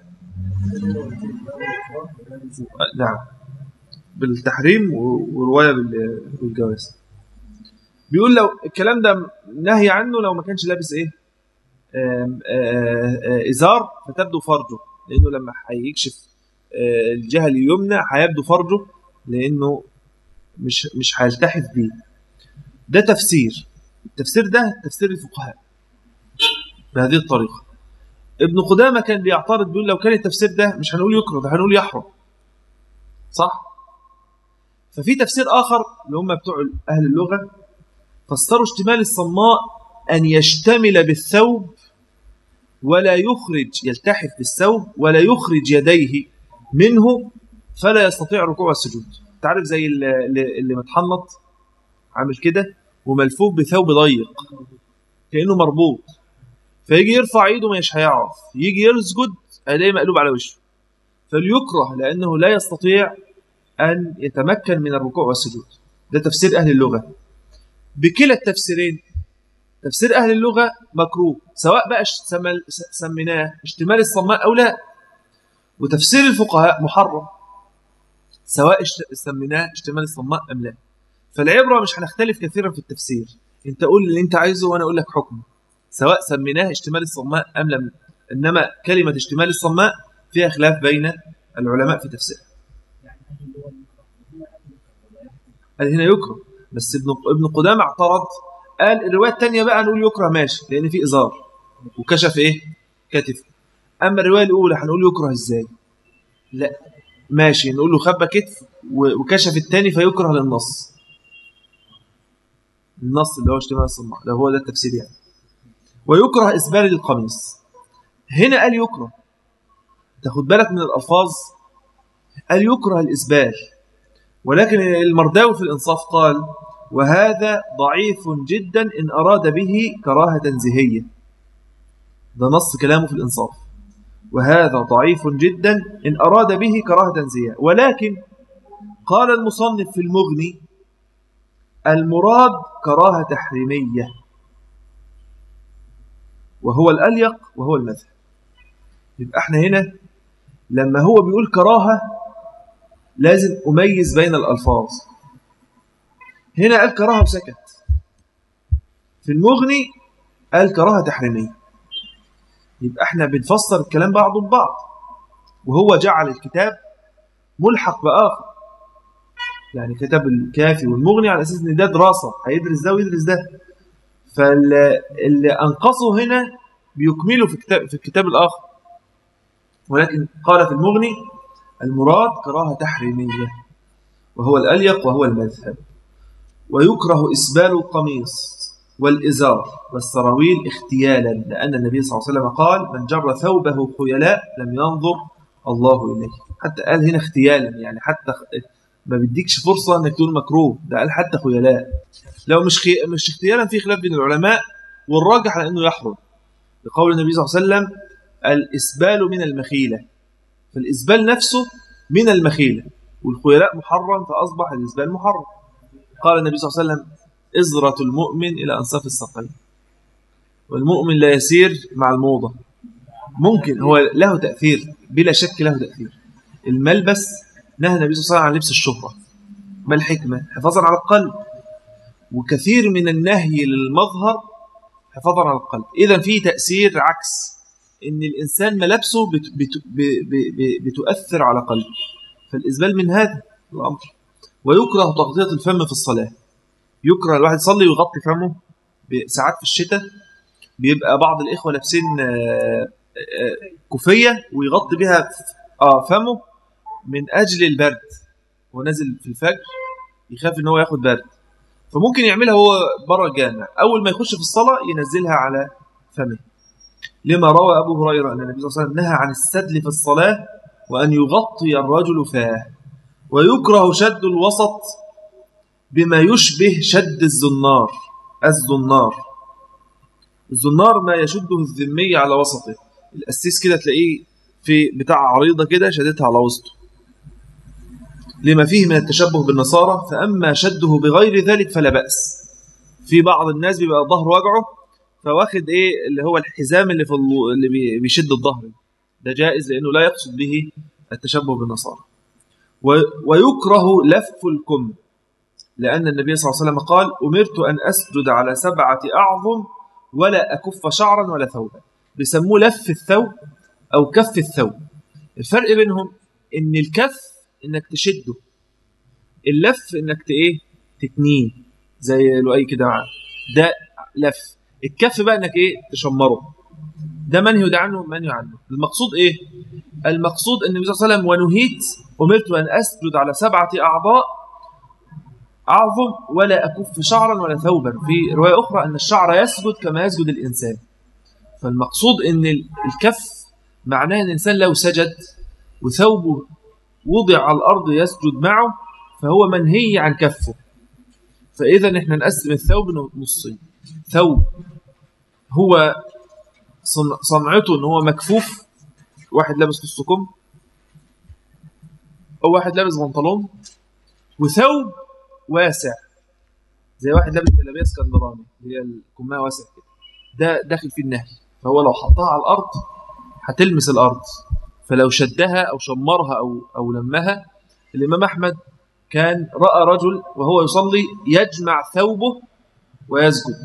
نعم بالتحريم ورواية بالجواز بيقول لو الكلام ده نهي عنه لو ما كانش لابس ايه آم آم ازار فتبدو فرجه لانه لما هيكشف الجهه اليمنى هيبدو فرجه لانه مش مش هيلتحف بيه ده تفسير التفسير ده تفسير الفقهاء بهذه الطريقه ابن قدامة كان بيعترض بيقول لو كان التفسير ده مش هنقول يكره ده هنقول يحرم صح ففي تفسير آخر اللي هم بتوع أهل اللغة فسروا اشتمال الصماء أن يشتمل بالثوب ولا يخرج يلتحف بالثوب ولا يخرج يديه منه فلا يستطيع الركوع والسجود تعرف زي اللي, اللي متحنط عامل كده وملفوف بثوب ضيق كأنه مربوط فيجي يرفع ايده مش هيعرف يجي يسجد الاقيه مقلوب على وشه فليكره لانه لا يستطيع ان يتمكن من الركوع والسجود ده تفسير اهل اللغه بكلا التفسيرين تفسير اهل اللغه مكروه سواء بقى سميناه اشتمال الصماء او لا وتفسير الفقهاء محرم سواء سميناه اشتمال الصماء أم لا فالعبرة مش هنختلف كثيرا في التفسير انت قول اللي انت عايزه وانا اقول لك حكمه سواء سميناه اشتمال الصماء أم لم إنما كلمة اشتمال الصماء فيها خلاف بين العلماء في تفسيرها قال هنا يكره بس ابن ابن قدامة اعترض قال الرواية الثانية بقى نقول يكره ماشي لأن في إزار وكشف إيه كتف أما الرواية الأولى هنقول يكره إزاي لا ماشي نقول له خبى كتف وكشف الثاني فيكره للنص النص اللي هو اشتمال الصماء ده هو ده التفسير يعني ويكره إسبال القميص هنا قال يكره تاخد بالك من الألفاظ قال يكره الإسبال ولكن المرداوي في الإنصاف قال وهذا ضعيف جدا إن أراد به كراهة زهية ده نص كلامه في الإنصاف وهذا ضعيف جدا إن أراد به كراهة زهية ولكن قال المصنف في المغني المراد كراهة تحريمية وهو الأليق وهو المذهب يبقى احنا هنا لما هو بيقول كراهة لازم أميز بين الألفاظ هنا قال كراهة وسكت في المغني قال كراهة تحريمية يبقى احنا بنفسر الكلام بعضه ببعض وهو جعل الكتاب ملحق بآخر يعني كتاب الكافي والمغني على أساس ان ده دراسة هيدرس ده ويدرس ده فاللي أنقصه هنا بيكمله في الكتاب, في الكتاب الآخر ولكن قال في المغني المراد كراهة تحريمية وهو الأليق وهو المذهب ويكره إسبال القميص والإزار والسراويل اختيالا لأن النبي صلى الله عليه وسلم قال من جر ثوبه خيلاء لم ينظر الله إليه حتى قال هنا اختيالا يعني حتى ما بديكش فرصة أنك تقول مكروه ده قال حتى خيلاء لو مش خي... مش اختيالا في خلاف بين العلماء والراجح على أنه يحرم لقول النبي صلى الله عليه وسلم الإسبال من المخيلة فالإسبال نفسه من المخيلة والخيلاء محرم فأصبح الإسبال محرم قال النبي صلى الله عليه وسلم إزرة المؤمن إلى أنصاف الساقين والمؤمن لا يسير مع الموضة ممكن هو له تأثير بلا شك له تأثير الملبس نهى النبي صلى الله عليه وسلم عن لبس الشهرة ما الحكمة حفاظا على القلب وكثير من النهي للمظهر حفاظا على القلب إذا في تأثير عكس إن الإنسان ملابسه بت بت بتؤثر على قلبه فالإزبال من هذا الأمر ويكره تغطية الفم في الصلاة يكره الواحد يصلي ويغطي فمه ساعات في الشتاء بيبقى بعض الإخوة لابسين آه، آه، كوفية ويغطي بها آه فمه من أجل البرد هو نازل في الفجر يخاف إن هو ياخد برد فممكن يعملها هو بره الجامع أول ما يخش في الصلاة ينزلها على فمه لما روى أبو هريرة أن النبي صلى الله عليه وسلم نهى عن السدل في الصلاة وأن يغطي الرجل فاه ويكره شد الوسط بما يشبه شد الزنار الزنار الزنار ما يشده الذمي على وسطه الأسيس كده تلاقيه في بتاع عريضة كده شدتها على وسطه لما فيه من التشبه بالنصارى فأما شده بغير ذلك فلا بأس في بعض الناس بيبقى الظهر وجعه فواخد ايه اللي هو الحزام اللي في اللي بيشد الظهر ده جائز لانه لا يقصد به التشبه بالنصارى ويكره لف الكم لأن النبي صلى الله عليه وسلم قال أمرت أن أسجد على سبعة أعظم ولا أكف شعرا ولا ثوبا بيسموه لف الثوب أو كف الثوب الفرق بينهم إن الكف إنك تشده اللف إنك إيه تتنيه زي لؤي كده ده لف الكف بقى إنك إيه تشمره ده منهي ده عنه منهي عنه المقصود إيه المقصود أن النبي صلى الله عليه وسلم ونهيت أمرت أن أسجد على سبعة أعضاء أعظم ولا أكف شعرا ولا ثوبا في رواية أخرى أن الشعر يسجد كما يسجد الإنسان فالمقصود أن الكف معناه أن الإنسان لو سجد وثوبه وضع على الأرض يسجد معه فهو منهي عن كفه فإذا إحنا نقسم الثوب نصين ثوب هو صنعته أن هو مكفوف واحد لابس نص كم أو واحد لابس بنطلون وثوب واسع زي واحد لابس جلابيه اسكندراني هي الكمامه واسع كده ده داخل فيه النهي فهو لو حطها على الارض هتلمس الارض فلو شدها او شمرها او او لمها الإمام أحمد كان رأى رجل وهو يصلي يجمع ثوبه ويسجد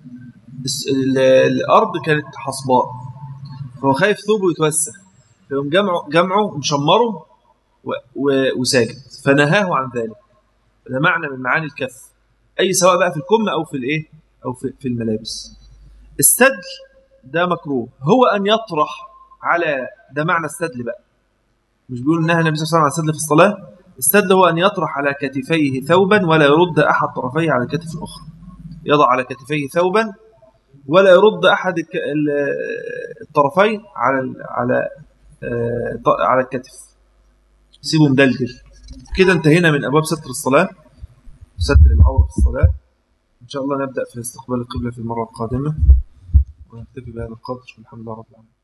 الأرض كانت حصباء فهو خايف ثوبه يتوسخ فيقوم جمعه, جمعه مشمره وساجد فنهاه عن ذلك ده معنى من معاني الكف أي سواء بقى في الكم أو في الإيه أو في الملابس السدل ده مكروه هو أن يطرح على ده معنى السدل بقى مش بيقول انها النبي صلى الله عليه وسلم على السدل في الصلاه السدل هو ان يطرح على كتفيه ثوبا ولا يرد احد طرفيه على الكتف الاخرى يضع على كتفيه ثوبا ولا يرد احد الطرفين على على آه، على الكتف سيبه مدلدل كده انتهينا من ابواب ستر الصلاه ستر العوره في الصلاه ان شاء الله نبدا في استقبال القبله في المره القادمه ونكتفي بهذا القدر والحمد لله رب العالمين